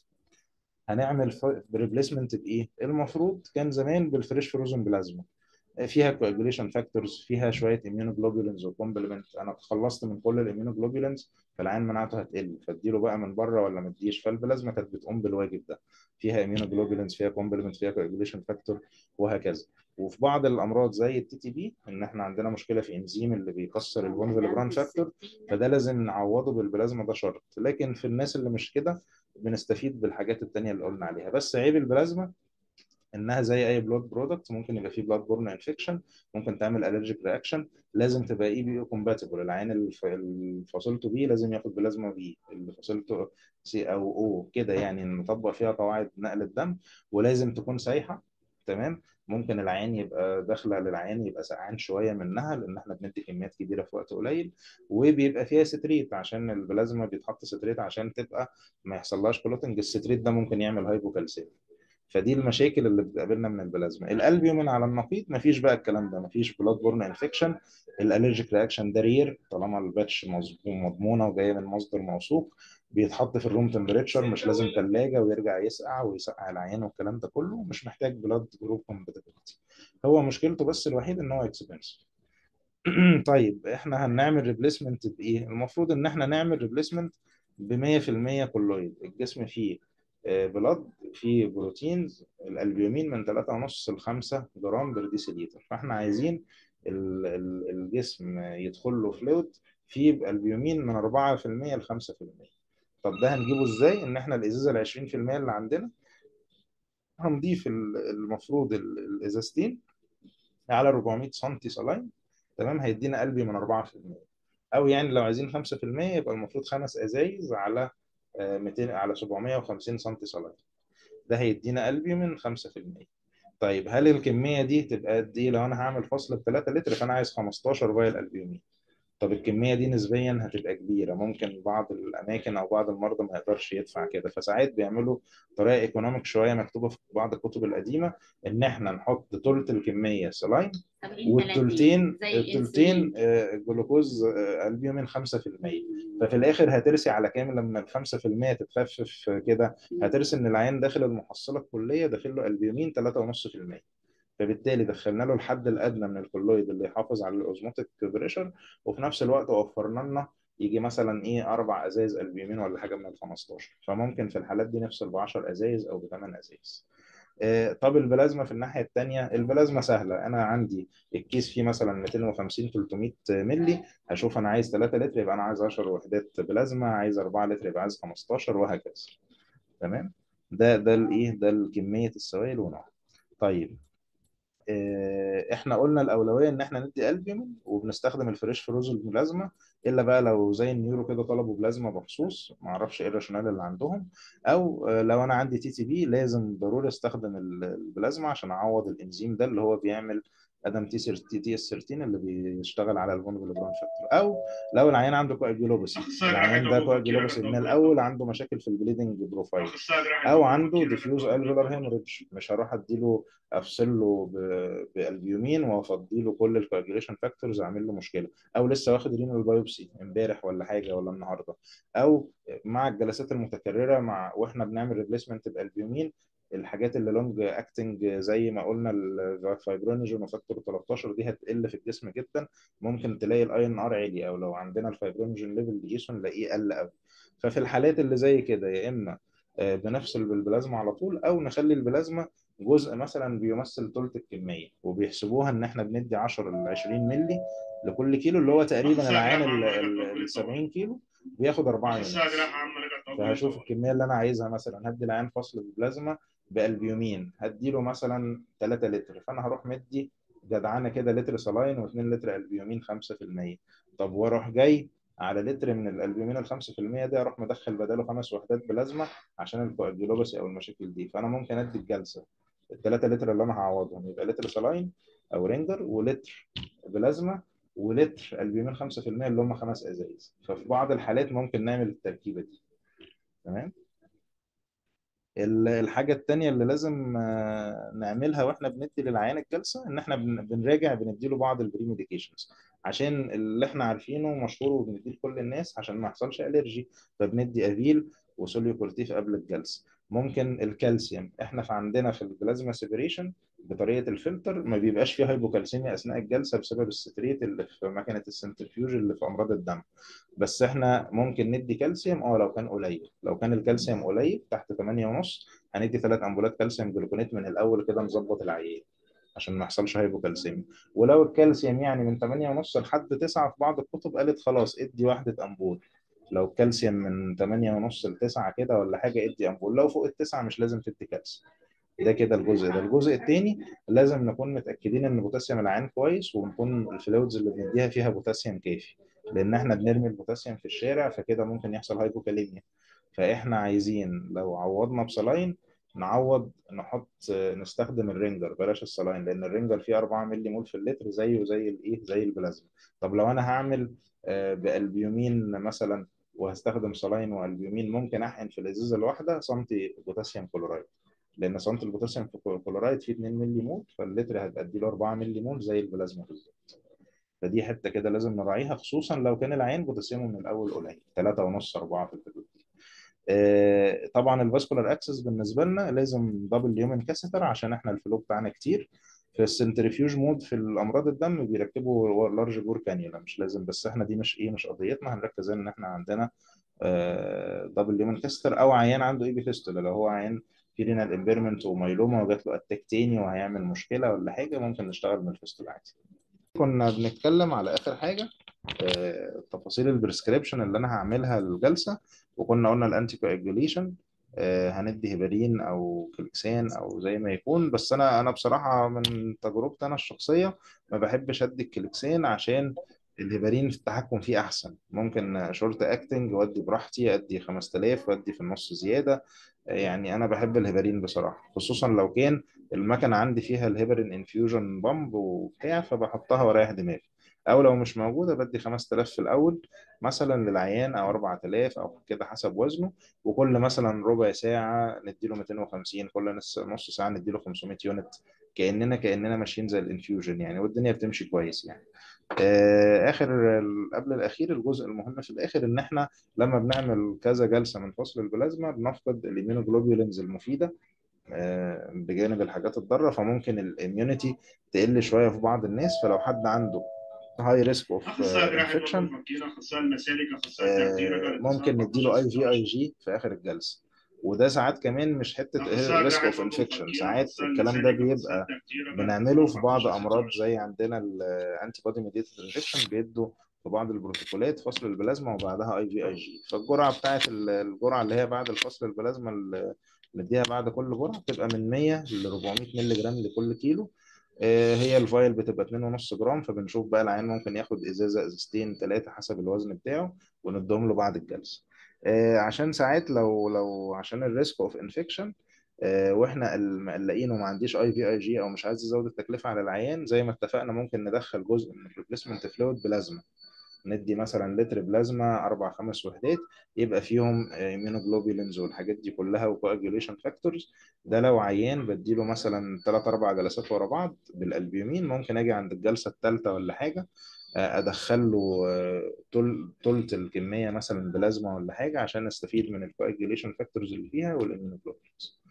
هنعمل ريبليسمنت بايه المفروض كان زمان بالفريش فروزن بلازما فيها كواجوليشن فاكتورز فيها شويه اميونوجلوبولينز وكومبلمنت انا خلصت من كل الاميونوجلوبولينز فالعين مناعته هتقل فاديله بقى من بره ولا ما اديش فالبلازما كانت بتقوم بالواجب ده فيها اميونوجلوبولينز فيها كومبلمنت فيها كواجوليشن فاكتور وهكذا وفي بعض الامراض زي التي تي بي ان احنا عندنا مشكله في انزيم اللي بيكسر الفون فيلبران فاكتور فده لازم نعوضه بالبلازما ده شرط لكن في الناس اللي مش كده بنستفيد بالحاجات التانية اللي قلنا عليها بس عيب البلازما انها زي اي بلود برودكت ممكن يبقى فيه بلاد بورن انفكشن ممكن تعمل الرجيك رياكشن لازم تبقى اي بي كومباتبل العين الف- اللي فاصلته بي لازم ياخد بلازما بي اللي فاصلته سي او او كده يعني نطبق فيها قواعد نقل الدم ولازم تكون سايحه تمام ممكن العين يبقى داخله للعين يبقى سقعان شويه منها لان احنا بندي كميات كبيره في وقت قليل وبيبقى فيها ستريت عشان البلازما بيتحط ستريت عشان تبقى ما يحصلهاش كلوتنج الستريت ده ممكن يعمل هايبوكالسيميا فدي المشاكل اللي بتقابلنا من البلازما الالبيومين على النقيض مفيش بقى الكلام ده مفيش بلاد بورن انفكشن الالرجيك رياكشن ده رير طالما الباتش مظبوط مضمونه وجايه من مصدر موثوق بيتحط في الروم تمبريتشر مش لازم ثلاجه ويرجع يسقع ويسقع العيان والكلام ده كله مش محتاج بلاد جروب كومباتيبلتي هو مشكلته بس الوحيد ان هو اكسبنسيف طيب احنا هنعمل ريبليسمنت بايه المفروض ان احنا نعمل ريبليسمنت ب 100% كولويد الجسم فيه بلاد فيه بروتينز الالبيومين من 3.5 ل 5 جرام بر ديسيليتر فاحنا عايزين ال- ال- الجسم يدخل له فلويد فيه البيومين من 4% ل 5% طب ده هنجيبه ازاي ان احنا الازازه ال 20% اللي عندنا هنضيف ال- المفروض ال- الازازتين على 400 سم سلاين تمام هيدينا قلبي من 4% او يعني لو عايزين 5% يبقى المفروض خمس ازايز على آه، 200 على 750 سم سلاين ده هيدينا قلبي من 5% طيب هل الكميه دي تبقى قد ايه لو انا هعمل فصل ب 3 لتر فانا عايز 15 فايل البيومين طب الكميه دي نسبيا هتبقى كبيره ممكن بعض الاماكن او بعض المرضى ما يقدرش يدفع كده فساعات بيعملوا طريقه ايكونوميك شويه مكتوبه في بعض الكتب القديمه ان احنا نحط ثلث الكميه سلاين والثلثين الثلثين آه، جلوكوز آه، البيومين 5% ففي الاخر هترسي على كام لما ال 5% تتخفف كده هترسي ان العيان داخل المحصله الكليه داخل له البيومين 3.5% فبالتالي دخلنا له الحد الادنى من الكولويد اللي يحافظ على الاوزموتيك بريشر وفي نفس الوقت وفرنا لنا يجي مثلا ايه اربع ازايز البيومين ولا حاجه من ال 15 فممكن في الحالات دي نفصل ب 10 ازايز او ب 8 ازايز آه، طب البلازما في الناحيه الثانيه البلازما سهله انا عندي الكيس فيه مثلا 250 300 مللي هشوف انا عايز 3 لتر يبقى انا عايز 10 وحدات بلازما عايز 4 لتر يبقى عايز 15 وهكذا تمام ده ده الايه ده كميه السوائل ونوعها طيب آه، احنا قلنا الاولويه ان احنا ندي البيومين وبنستخدم الفريش فروزن بلازما الا بقى لو زي النيورو كده طلبوا بلازما بخصوص ما اعرفش ايه الراشونال اللي عندهم او آه، لو انا عندي تي تي بي لازم ضروري استخدم ال- البلازما عشان اعوض الانزيم ده اللي هو بيعمل ادم تي سير تي تي اس 13 اللي بيشتغل على الفون فيلبران فاكتور او لو العيان عنده كواجيولوباسي العيان ده كواجيولوباسي من الاول عنده مشاكل في البليدنج بروفايل او عنده ديفيوز الفولار هيموريدج مش هروح اديله افصل له ب- بالبيومين وافضي له كل الكواجيوليشن فاكتورز اعمل له مشكله او لسه واخد رينال بايوبسي امبارح ولا حاجه ولا النهارده او مع الجلسات المتكرره مع واحنا بنعمل ريبليسمنت بالبيومين الحاجات اللي لونج اكتنج زي ما قلنا الفايبرينوجين وفاكتور 13 دي هتقل في الجسم جدا ممكن تلاقي الاي ان ار عالي او لو عندنا الفايبرينوجين ليفل نقيسه نلاقيه قل قوي ففي الحالات اللي زي كده يا اما آه، بنفصل بالبلازما على طول او نخلي البلازما جزء مثلا بيمثل ثلث الكميه وبيحسبوها ان احنا بندي 10 ل 20 مللي لكل كيلو اللي هو تقريبا العين ال 70 كيلو بياخد 4 يونت فهشوف الكميه اللي انا عايزها مثلا هدي العيان فصل البلازما بالبيومين هديله مثلا 3 لتر فانا هروح مدي جدعانه كده لتر صلاين و2 لتر البيومين 5% طب واروح جاي على لتر من الالبيومين ال 5% ده اروح مدخل بداله خمس وحدات بلازما عشان الكواجيلوباسي او المشاكل دي فانا ممكن ادي الجلسه الثلاثه لتر اللي انا هعوضهم يبقى لتر صلاين او رينجر ولتر بلازما ولتر البيومين 5% اللي هم خمس ازايز ففي بعض الحالات ممكن نعمل التركيبه دي تمام ال- الحاجة التانية اللي لازم آه، نعملها واحنا بندي للعيان الجلسة ان احنا بن- بنراجع بنديله بعض البري ميديكيشنز عشان اللي احنا عارفينه مشهور وبنديه لكل الناس عشان ما يحصلش الرجي فبندي افيل وسوليو كورتيف قبل الجلسة ممكن الكالسيوم احنا في عندنا في البلازما سيبريشن بطريقة الفلتر ما بيبقاش فيه هايبوكالسيميا اثناء الجلسة بسبب الستريت اللي في مكنة السنترفيوج اللي في امراض الدم بس احنا ممكن ندي كالسيوم اه لو كان قليل لو كان الكالسيوم قليل تحت 8 ونص هندي ثلاث امبولات كالسيوم جلوكونات من الاول كده نظبط العيان عشان ما يحصلش هايبوكالسيميا ولو الكالسيوم يعني من 8 ونص لحد 9 في بعض الكتب قالت خلاص ادي واحدة امبول لو الكالسيوم من 8 ونص ل 9 كده ولا حاجة ادي امبول لو فوق التسعة مش لازم تدي كالسيوم ده كده الجزء ده الجزء الثاني لازم نكون متأكدين ان بوتاسيوم العين كويس ونكون الفلويدز اللي بنديها فيها بوتاسيوم كافي لان احنا بنرمي البوتاسيوم في الشارع فكده ممكن يحصل هايبوكاليميا فاحنا عايزين لو عوضنا بصلاين نعوض نحط نستخدم الرينجر بلاش الصلاين لان الرينجر فيه 4 مللي مول في اللتر زيه زي الايه زي البلازما طب لو انا هعمل آه، بالبيومين مثلا وهستخدم صلاين والبيومين ممكن احقن في الازازه الواحده سنتي بوتاسيوم كلورايد لان سنتي البوتاسيوم في الكلورايد فيه 2 مللي مول فاللتر هتأدي له 4 مللي مول زي البلازما بالظبط فدي حته كده لازم نراعيها خصوصا لو كان العين بوتاسيومه من الاول قليل 3 ونص 4 في الحدود دي آه، طبعا الفاسكولار اكسس بالنسبه لنا لازم دبل يومن كاسيتر عشان احنا الفلو بتاعنا كتير في السنترفيوج مود في الامراض الدم بيركبوا لارج بور كانيولا مش لازم بس احنا دي مش ايه مش قضيتنا هنركز ان احنا عندنا دبل يومن كاسيتر او عيان عنده اي بي فيستولا لو هو عيان في رينال امبيرمنت وميلوما وجات له اتاك تاني وهيعمل مشكله ولا حاجه ممكن نشتغل من الفيستولا عادي كنا بنتكلم على اخر حاجه آه، تفاصيل البريسكريبشن اللي انا هعملها للجلسه وكنا قلنا الانتي كواجوليشن هندي هيبرين او كليكسان او زي ما يكون بس انا انا بصراحه من تجربتي انا الشخصيه ما بحبش ادي الكليكسان عشان الهيبرين في التحكم فيه احسن ممكن شورت اكتنج وادي براحتي ادي 5000 وادي في النص زياده آه، يعني انا بحب الهيبرين بصراحه خصوصا لو كان المكنه عندي فيها الهيبرين انفيوجن بامب وبتاع فبحطها واريح دماغي او لو مش موجوده بدي 5000 في الاول مثلا للعيان او 4000 او كده حسب وزنه وكل مثلا ربع ساعه نديله 250 كل نص نص ساعه نديله 500 يونت كاننا كاننا ماشيين زي الانفيوجن يعني والدنيا بتمشي كويس يعني آه، اخر ال- قبل الاخير الجزء المهم في الاخر ان احنا لما بنعمل كذا جلسه من فصل البلازما بنفقد الاميونوجلوبولينز المفيده آه، بجانب الحاجات الضاره فممكن الاميونيتي تقل شويه في بعض الناس فلو حد عنده هاي ريسك اوف اخصائي جراحه انفكشن برضه مكينه اخصائي المسالك اخصائي التخدير ممكن نديله اي في اي جي في اخر الجلسه وده ساعات كمان مش حته ريسك اوف انفكشن ساعات الكلام ده بيبقى بنعمله في بعض امراض زي عندنا الانتي بودي ميديتد انفكشن بيدوا في بعض البروتوكولات فصل البلازما وبعدها اي في اي جي فالجرعه بتاعت ال- الجرعه اللي هي بعد الفصل البلازما اللي نديها بعد كل جرعه بتبقى من 100 ل 400 مللي جرام لكل كيلو آه، هي الفايل بتبقى 2.5 جرام فبنشوف بقى العيان ممكن ياخد ازازه ازازتين ثلاثه حسب الوزن بتاعه ونديهم له بعد الجلسه آه، عشان ساعات لو لو عشان الريسك اوف انفكشن واحنا مقلقين وما عنديش اي في اي جي او مش عايز ازود التكلفه على العيان زي ما اتفقنا ممكن ندخل جزء من الريبليسمنت فلويد بلازما ندي مثلا لتر بلازما اربع خمس وحدات يبقى فيهم immunoglobulins والحاجات دي كلها وكواجوليشن فاكتورز ده لو عيان بديله مثلا ثلاث اربع جلسات ورا بعض بالالبيومين ممكن اجي عند الجلسه الثالثه ولا حاجه آه، ادخل له آه، تل- تلت الكميه مثلا بلازما ولا حاجه عشان استفيد من الكواجوليشن فاكتورز اللي فيها والاميونوجلوبولينز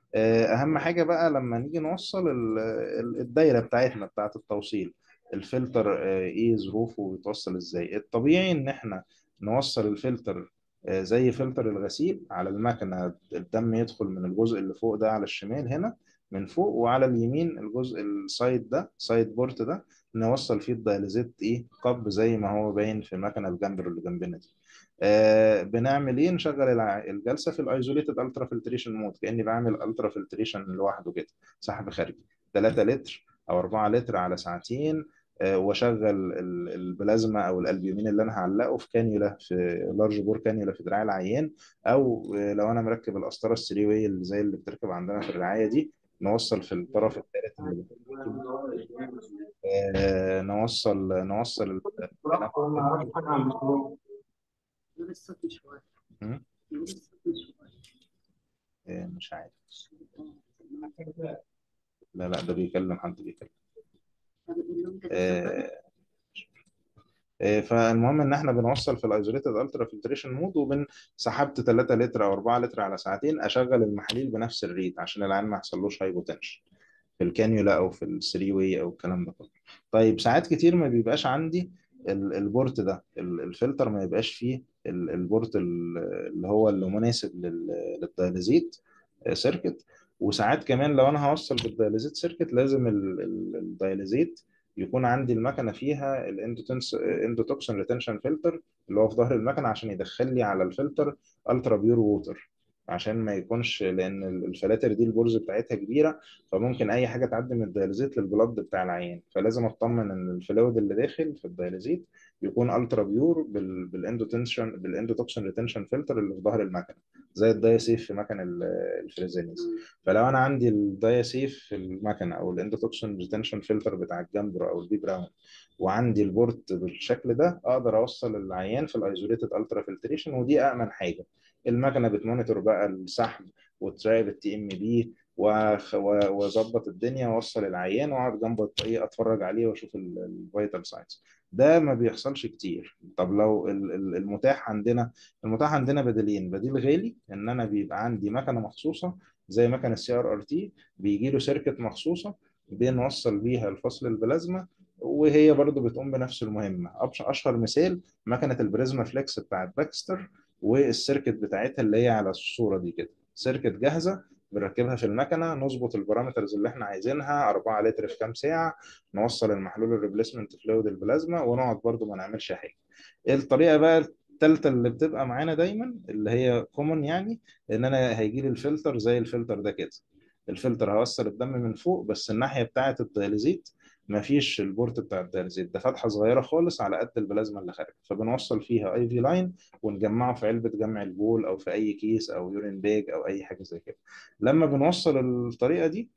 آه، اهم حاجه بقى لما نيجي نوصل ال- ال- الدايره بتاعتنا بتاعه التوصيل الفلتر آه، ايه ظروفه ويتوصل ازاي الطبيعي ان احنا نوصل الفلتر آه، زي فلتر الغسيل على المكنه الدم يدخل من الجزء اللي فوق ده على الشمال هنا من فوق وعلى اليمين الجزء السايد ده سايد بورت ده نوصل فيه الدياليزيت ايه قب زي ما هو باين في المكنه الجنبر اللي جنبنا دي آه بنعمل ايه نشغل الع- الجلسه في الايزوليتد الترا فلتريشن مود كاني بعمل الترا فلتريشن لوحده كده سحب خارجي 3 لتر او 4 لتر على ساعتين آه واشغل ال- البلازما او الالبيومين اللي انا هعلقه في كانيولا في لارج بور كانيولا في دراع العيان او آه لو انا مركب القسطره الثري واي اللي زي اللي بتركب عندنا في الرعايه دي نوصل في الطرف الثالث اللي آه نوصل نوصل ال- نور الصوت مش واضح م? نور الصوت مش واضح آه مش عارف لا لا ده بيكلم حد بيكلم طب قول لهم كده آه، آه، فالمهم ان احنا بنوصل في الايزوليتد الترا فلتريشن مود وبن سحبت 3 لتر او 4 لتر على ساعتين اشغل المحاليل بنفس الريت عشان العين ما يحصلوش هايبوتنشن في الكانيولا او في الثري واي او الكلام ده كله طيب ساعات كتير ما بيبقاش عندي ال- البورت ده ال- الفلتر ما يبقاش فيه ال- البورت ال- اللي هو اللي مناسب لل- للدياليزيت آه، سيركت وساعات كمان لو انا هوصل بالدياليزيت سيركت لازم ال- ال- الدياليزيت يكون عندي المكنه فيها الاندوتوكسين ريتنشن فلتر اللي هو في ظهر المكنه عشان يدخل لي على الفلتر الترا بيور ووتر عشان ما يكونش لان الفلاتر دي البرز بتاعتها كبيره فممكن اي حاجه تعدي من الدياليزيت للبلد بتاع العيان فلازم اطمن ان الفلويد اللي داخل في الدياليزيت يكون الترا بيور بال بالاندوتنشن بالاندوتوكسين ريتنشن فلتر اللي في ظهر المكنه زي الدايسيف في مكن ال- الفريزينيز فلو انا عندي الدايسيف في المكنه او الاندوتوكسين ريتنشن فلتر بتاع الجامبرو او البي براون وعندي البورت بالشكل ده اقدر اوصل العيان في الايزوليتد الترا فلتريشن ودي امن حاجه المكنه بتمونيتور بقى السحب وتراقب التي ام بي واظبط الدنيا واوصل العيان واقعد جنب الطريق اتفرج عليه واشوف الفيتال ساينز ده ما بيحصلش كتير طب لو ال- ال- المتاح عندنا المتاح عندنا بديلين بديل غالي ان انا بيبقى عندي مكنه مخصوصه زي مكنه السي ار ار تي بيجي له سيركت مخصوصه بنوصل بيها الفصل البلازما وهي برضو بتقوم بنفس المهمه أبش- اشهر مثال مكنه البريزما فليكس بتاعت باكستر والسيركت بتاعتها اللي هي على الصوره دي كده سيركت جاهزه بنركبها في المكنه نظبط البارامترز اللي احنا عايزينها 4 لتر في كام ساعه نوصل المحلول الريبليسمنت فلويد البلازما ونقعد برضو ما نعملش حاجه الطريقه بقى الثالثه اللي بتبقى معانا دايما اللي هي كومون يعني ان انا هيجي لي الفلتر زي الفلتر ده كده الفلتر هوصل الدم من فوق بس الناحيه بتاعه الدياليزيت مفيش البورت بتاع الدياليزيت ده فتحه صغيره خالص على قد البلازما اللي خارجه فبنوصل فيها اي في لاين ونجمعه في علبه جمع البول او في اي كيس او يورين باج او اي حاجه زي كده لما بنوصل الطريقه دي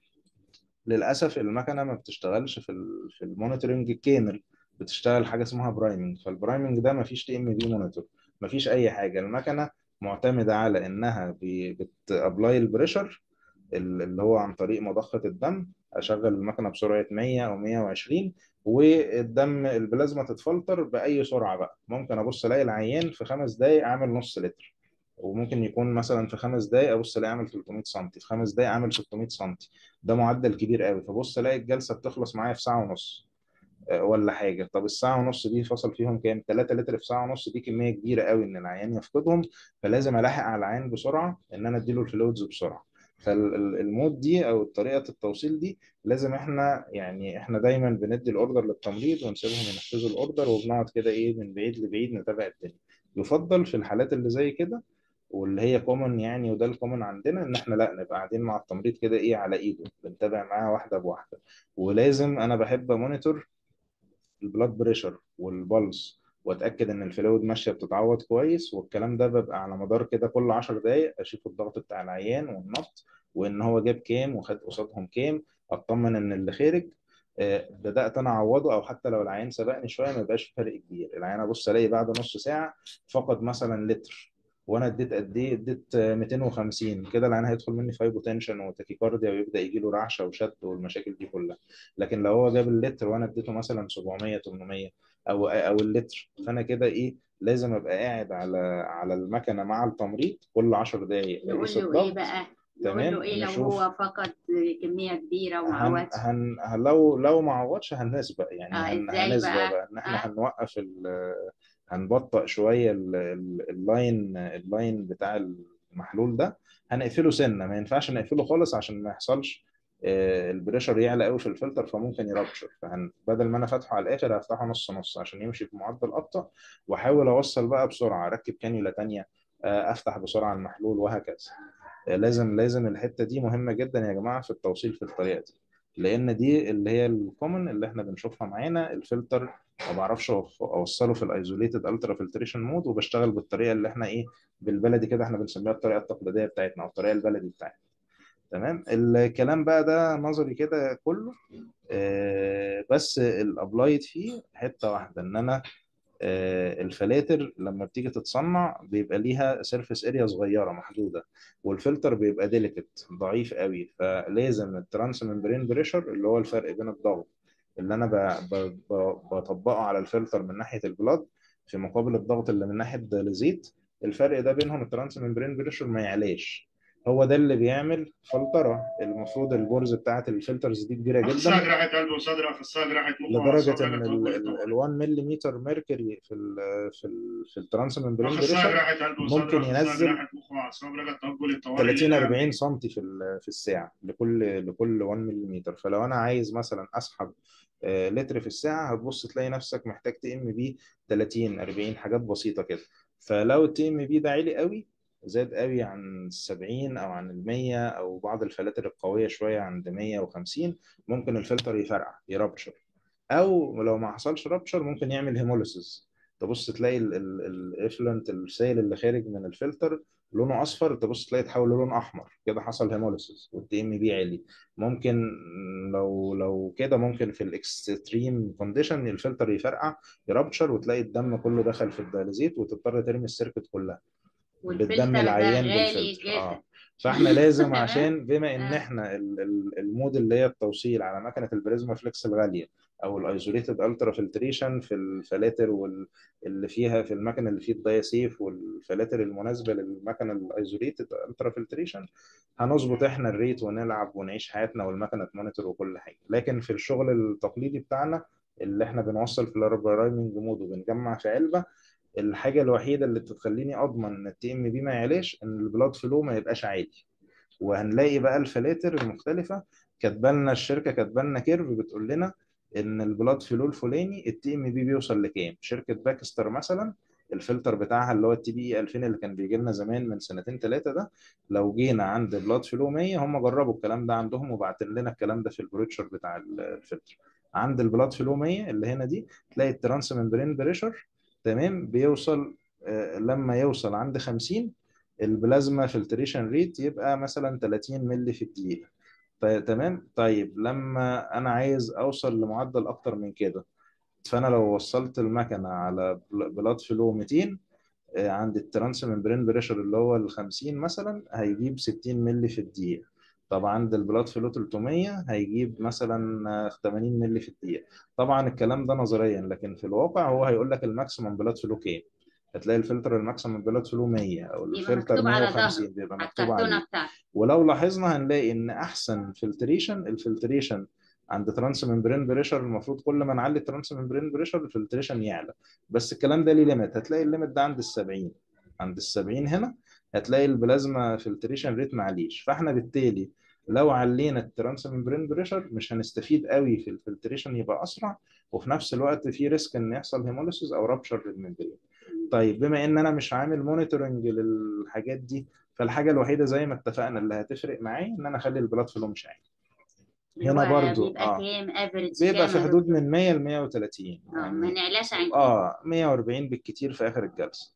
للاسف المكنه ما بتشتغلش في ال في المونيتورنج الكامل بتشتغل حاجه اسمها برايمنج فالبرايمنج ده ما فيش تي ام بي مونيتور ما فيش اي حاجه المكنه معتمده على انها بتابلاي البريشر اللي هو عن طريق مضخه الدم اشغل المكنه بسرعه 100 او 120 والدم البلازما تتفلتر باي سرعه بقى ممكن ابص الاقي العيان في خمس دقائق عامل نص لتر وممكن يكون مثلا في خمس دقائق ابص الاقي عامل 300 سم في خمس دقائق عامل 600 سم ده معدل كبير قوي فبص الاقي الجلسه بتخلص معايا في ساعه ونص آه، ولا حاجه طب الساعه ونص دي فصل فيهم كام 3 لتر في ساعه ونص دي كميه كبيره قوي ان العيان يفقدهم فلازم الحق على العيان بسرعه ان انا اديله الفلويدز بسرعه فالمود دي او طريقه التوصيل دي لازم احنا يعني احنا دايما بندي الاوردر للتمريض ونسيبهم ينفذوا الاوردر وبنقعد كده ايه من بعيد لبعيد نتابع الدنيا يفضل في الحالات اللي زي كده واللي هي كومن يعني وده الكومن عندنا ان احنا لا نبقى قاعدين مع التمريض كده ايه على ايده بنتابع معاه واحده بواحده ولازم انا بحب امونيتور البلاد بريشر والبلس واتاكد ان الفلويد ماشيه بتتعوض كويس والكلام ده ببقى على مدار كده كل 10 دقائق اشوف الضغط بتاع العيان والنبض وان هو جاب كام وخد قصادهم كام اطمن ان اللي خارج آه، بدات انا اعوضه او حتى لو العيان سبقني شويه ما يبقاش في فرق كبير العيان ابص الاقي بعد نص ساعه فقد مثلا لتر وانا اديت قد ايه اديت آه، 250 كده العيان هيدخل مني في هايبوتنشن وتاكيكارديا ويبدا يجي له رعشه وشد والمشاكل دي كلها لكن لو هو جاب اللتر وانا اديته مثلا 700 800 او او اللتر فانا كده ايه لازم ابقى قاعد على على المكنه مع التمريض كل 10 دقائق نقول بقيس له ايه الضغط بقى نقول تمام له ايه لو نشوف هو فقد كميه كبيره وما هن عوضش هن هن- لو لو ما عوضش هنسبق يعني اه هن ازاي هنسبق بقى بقى ان احنا اه هنوقف ال هنبطئ شويه ال- ال- اللاين اللاين بتاع المحلول ده هنقفله سنه ما ينفعش نقفله خالص عشان ما يحصلش آه، البريشر يعلى قوي في الفلتر فممكن يربشر فهن بدل ما انا فاتحه على الاخر هفتحه نص نص عشان يمشي بمعدل ابطا واحاول اوصل بقى بسرعه اركب كانيولا تانية آه، افتح بسرعه المحلول وهكذا لازم لازم الحته دي مهمه جدا يا جماعه في التوصيل في الطريقه دي لان دي اللي هي الكومن اللي احنا بنشوفها معانا الفلتر ما بعرفش أوف- اوصله في الايزوليتد الترا فلتريشن مود وبشتغل بالطريقه اللي احنا ايه بالبلدي كده احنا بنسميها الطريقه التقليديه بتاعتنا او الطريقه البلدي بتاعتنا تمام الكلام بقى ده نظري كده كله آه، بس الابلايد فيه حته واحده ان انا آه، الفلاتر لما بتيجي تتصنع بيبقى ليها سيرفيس اريا صغيره محدوده والفلتر بيبقى ديليكت ضعيف قوي فلازم الترانس ممبرين بريشر اللي هو الفرق بين الضغط اللي انا ب- ب- ب- بطبقه على الفلتر من ناحيه البلاد في مقابل الضغط اللي من ناحيه الزيت الفرق ده بينهم الترانس ممبرين بريشر ما يعلاش هو ده اللي بيعمل فلتره المفروض البورز بتاعت الفلترز دي كبيره جدا الساق راحت قلبه وصدره اخصائي راحت مخه لدرجه وأعصاب ان راحت ال موجود ال- طبعا ال 1 ملم ميركوري في ال في ال في الترانس ممبرين اخصائي بريشر راحت قلبه وصدره ممكن اخصائي ينزل راحت مخه واعصاب راحت توجه للطوارئ 30 اللي 40 عاملين سم في ال- في الساعه لكل لكل 1 ملم فلو انا عايز مثلا اسحب آه، لتر في الساعه هتبص تلاقي نفسك محتاج تي ام بي 30 40 حاجات بسيطه كده فلو التي ام بي ده عالي قوي زاد قوي عن 70 او عن ال 100 او بعض الفلاتر القويه شويه عند 150 ممكن الفلتر يفرقع يربشر او لو ما حصلش رابشر ممكن يعمل هيموليسيس تبص تلاقي الافلنت السائل اللي خارج من الفلتر لونه اصفر تبص تلاقي تحول للون احمر كده حصل هيموليسيس والتي ام بي عالي ممكن لو لو كده ممكن في الاكستريم كونديشن الفلتر يفرقع يرابشر وتلاقي الدم كله دخل في الدياليزيت وتضطر ترمي السيركت كلها بالدم والفلتر ده العيان غالي بالفلتر جدا اه فاحنا لازم عشان بما ان آه. احنا ال- ال- المود اللي هي التوصيل على مكنه البريزما فليكس الغاليه او الايزوليتد الترا فلتريشن في الفلاتر وال- اللي فيها في المكن اللي فيه الدايسيف والفلاتر المناسبه للمكنه الايزوليتد الترا فلتريشن هنظبط احنا الريت ونلعب ونعيش حياتنا والمكنه تمونيتور وكل حاجه لكن في الشغل التقليدي بتاعنا اللي احنا بنوصل في البرايمنج مود وبنجمع في علبه الحاجه الوحيده اللي تخليني اضمن ان التي ام بي ما يعلاش ان البلاد فلو ما يبقاش عالي وهنلاقي بقى الفلاتر المختلفه كاتبه لنا الشركه كاتبه لنا كيرف بتقول لنا ان البلاد فلو الفلاني التي ام بي بيوصل لكام شركه باكستر مثلا الفلتر بتاعها اللي هو التي بي اي 2000 اللي كان بيجي لنا زمان من سنتين ثلاثه ده لو جينا عند بلاد فلو 100 هم جربوا الكلام ده عندهم وبعتين لنا الكلام ده في البروتشر بتاع الفلتر عند البلاد فلو 100 اللي هنا دي تلاقي الترانس ممبرين بريشر تمام بيوصل آه، لما يوصل عند 50 البلازما فلتريشن ريت يبقى مثلا 30 مللي في الدقيقة ط- تمام طيب لما انا عايز اوصل لمعدل اكتر من كده فانا لو وصلت المكنة على بل- بلاد فلو 200 آه، عند الترانس ممبرين بريشر اللي هو ال 50 مثلا هيجيب 60 مللي في الدقيقة طب عند البلاد فلو 300 هيجيب مثلا آه، 80 مللي في الدقيقة طبعا الكلام ده نظريا لكن في الواقع هو هيقول لك الماكسيمم بلاد فلو كام هتلاقي الفلتر الماكسيمم بلاد فلو 100 او يبقى الفلتر مكتوب على 150 ظهره بيبقى على مكتوب عليه الكرتونه بتاعته ولو لاحظنا هنلاقي ان احسن فلتريشن الفلتريشن عند ترانس ممبرين بريشر المفروض كل ما نعلي الترانس ممبرين بريشر الفلتريشن يعلى بس الكلام ده ليه ليميت هتلاقي الليميت ده عند ال 70 عند ال 70 هنا هتلاقي البلازما فلتريشن ريت معليش فاحنا بالتالي لو علينا الترانس ممبرين بريشر مش هنستفيد قوي في الفلتريشن يبقى اسرع وفي نفس الوقت في ريسك ان يحصل هيموليسيس او رابشر للممبرين طيب بما ان انا مش عامل مونيتورنج للحاجات دي فالحاجه الوحيده زي ما اتفقنا اللي هتفرق معايا ان انا اخلي البلاد فلو مش عالي اللي هنا هو برضو، بيبقى آه. كام افريج بيبقى في كام حدود من 100 ل 130 اه ما يعني نعلاش عن كده اه 140 بالكتير في اخر الجلسه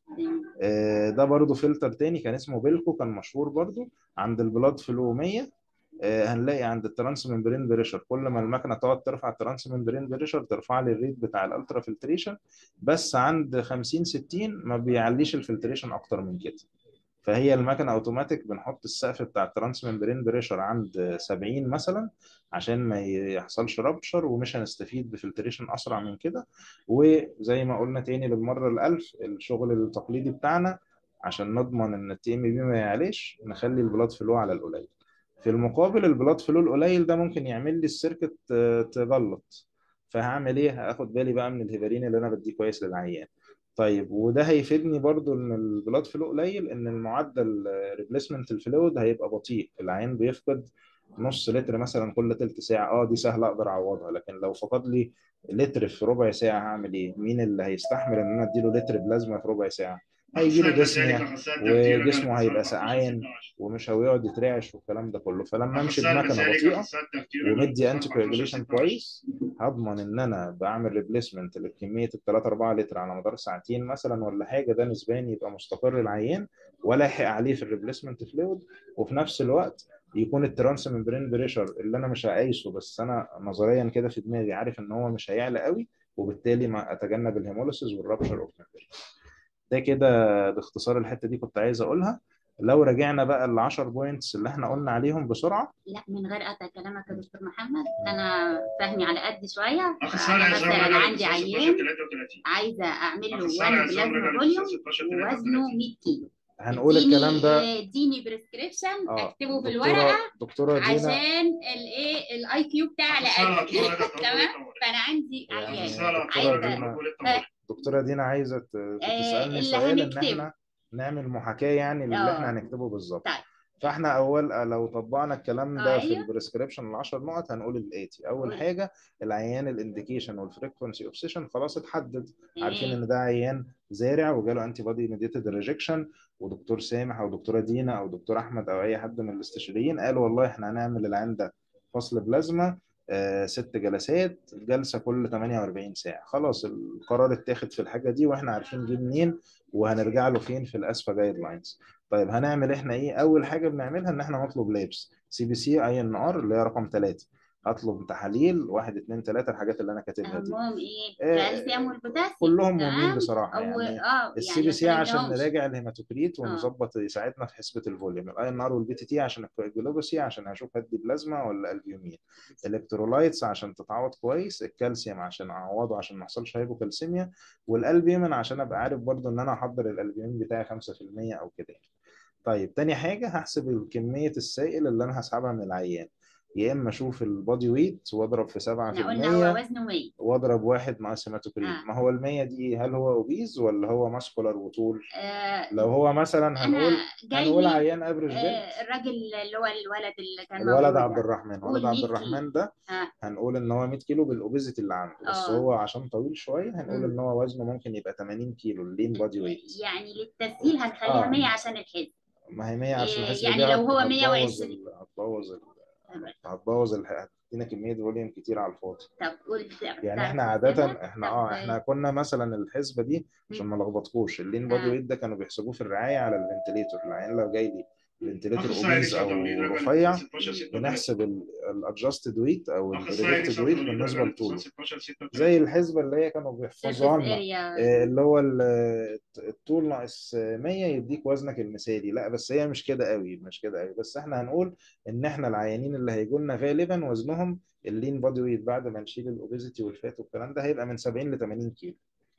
آه، ده برضو فلتر تاني كان اسمه بيلكو كان مشهور برضو عند البلاد فلو 100 آه، هنلاقي عند الترانس ممبرين بريشر كل ما المكنه تقعد ترفع الترانس ممبرين بريشر ترفع لي الريت بتاع الالترا فلتريشن بس عند 50 60 ما بيعليش الفلتريشن اكتر من كده فهي المكنه اوتوماتيك بنحط السقف بتاع الترانس ممبرين بريشر عند 70 مثلا عشان ما يحصلش رابشر ومش هنستفيد بفلتريشن اسرع من كده وزي ما قلنا تاني للمره الالف الشغل التقليدي بتاعنا عشان نضمن ان التي ام بي ما يعليش نخلي البلاد فلو على القليل في المقابل البلاد فلو القليل ده ممكن يعمل لي السيركت آه، تغلط فهعمل ايه هاخد بالي بقى من الهيبرين اللي انا بديه كويس للعيان طيب وده هيفيدني برضو ان البلاد فلو قليل ان المعدل ريبليسمنت الفلويد هيبقى بطيء العيان بيفقد نص لتر مثلا كل تلت ساعة اه دي سهلة اقدر اعوضها لكن لو فقد لي لتر في ربع ساعة هعمل ايه مين اللي هيستحمل ان انا اديله لتر بلازما في ربع ساعة هيجي له ديسنيا وجسمه هيبقى سقعان ومش هيقعد يترعش والكلام ده كله فلما امشي بمكنه بطيئه ومدي انتي كواجوليشن كويس هضمن ان انا بعمل ريبليسمنت لكميه ال 3 4 لتر على مدار ساعتين مثلا ولا حاجه ده نسبيا يبقى مستقر العيان ولا يحق عليه في الريبليسمنت فلويد وفي نفس الوقت يكون الترانس ممبرين بريشر اللي انا مش هقيسه بس انا نظريا كده في دماغي عارف ان هو مش هيعلى قوي وبالتالي ما اتجنب الهيموليسيس والرابشر اوف ده كده باختصار الحته دي كنت عايز اقولها لو رجعنا بقى ال 10 بوينتس اللي احنا قلنا عليهم بسرعه لا من غير قطع كلامك يا دكتور محمد انا فاهمي على قد شويه اخ فأنا صالح بس عصام انا رجب عندي 16 عيان 33 عايزه اعمل له أخ صالح 1 عصام بلازما رجب فوليوم 16 ووزنه 100 كيلو هنقول اديني- الكلام ده آه، اديني بريسكريبشن اه اكتبه في دكتورة- الورقه دكتوره دينا عشان الايه الاي كيو بتاعي على أخ صالح قد عصام رجب تمام فانا عندي يعني عيان دكتورة عايزه دينا دكتوره دينا عايزه ت- تسالني اللي سؤال ان هنكتبه. احنا نعمل محاكاه يعني اللي آه. احنا هنكتبه بالظبط طيب. فاحنا اول لو طبقنا الكلام ده في أيوه. البريسكريبشن ال 10 نقط هنقول الاتي اول قول. حاجه العيان الانديكيشن والفريكونسي اوف سيشن خلاص اتحدد عارفين تمام. ان ده عيان زارع وجاله انتي بادي ميديتد ريجكشن ودكتور سامح او دكتوره دينا او دكتور احمد او اي حد من الاستشاريين قالوا والله احنا هنعمل العيان ده فصل بلازما آه، ست جلسات جلسه كل 48 ساعه خلاص القرار اتاخد في الحاجه دي واحنا عارفين جه منين وهنرجع له فين في الاسفا جايد لاينز طيب هنعمل احنا ايه اول حاجه بنعملها ان احنا نطلب لابس سي بي سي اي ان ار اللي هي رقم ثلاثة هطلب تحاليل واحد اثنين ثلاثة الحاجات اللي انا كاتبها دي اهمهم ايه؟ آه، الكالسيوم والبوتاسيوم كلهم تمام؟ مهمين بصراحه أو يعني اه السي يعني بي ما سي عشان اتكلمناهمش. نراجع الهيماتوكريت آه. ونظبط يساعدنا في حسبه الفوليوم الاي ان ار والبي تي تي عشان الكواجولوباسي عشان هشوف هدي بلازما ولا البيومين الكترولايتس عشان تتعوض كويس الكالسيوم عشان اعوضه عشان ما يحصلش هايبوكالسيميا والالبيومين عشان ابقى عارف برضو ان انا احضر الالبيومين بتاعي 5% او كده يعني. طيب تاني حاجه هحسب كميه السائل اللي انا هسحبها من العيان يا اما اشوف البادي ويت واضرب في 7% احنا قلنا هو وزنه 100 واضرب واحد ناقص هيماتوكريت آه. ما هو المية دي هل هو اوبيز ولا هو ماسكولار وطول آه لو هو مثلا انا هنقول جاي هنقول لي عيان افريج بيلد آه الراجل اللي هو الولد اللي كان الولد موجود عبد ده. الرحمن قول ولد عبد 100 الرحمن ده آه. هنقول ان هو 100 كيلو بالاوبيزيتي اللي عنده بس آه. هو عشان طويل شويه هنقول مم. ان هو وزنه ممكن يبقى 80 كيلو اللين بادي ويت يعني للتسهيل هنخليها آه. 100 عشان الحزب ما هي 100 عشان إيه، الحسبه يعني دي لو هو هت- 120. ال- هتبوظ ال- هتبوظ ال- هتدينا كميه فوليوم كتير على الفاضي طب قول يعني تعرف احنا عادة تحسبها؟ احنا طب، اه احنا كنا مثلا الحسبة دي عشان ما لخبطكوش اللين بادي آه. ويت ده كانوا بيحسبوه في الرعاية على الفنتليتور العيان لو جاي لي فنتليتور اخ صالح اوبيز او تمرين رقم رفيع 16 36 بنحسب الادجستد ويت او اخ صالح البريدكتد ويت تمرين بالنسبة رقم لطوله 16 36 زي الحسبة اللي هي كانوا surface بيحفظوها لنا area. آه، اللي هو ال- الطول ناقص 100 يديك وزنك المثالي لا بس هي مش كده قوي مش كده قوي بس احنا هنقول ان احنا العيانين اللي هيجوا لنا غالبا وزنهم اللين بادي ويت بعد ما نشيل الاوبيزيتي والفات والكلام ده هيبقى من 70 ل 80 كيلو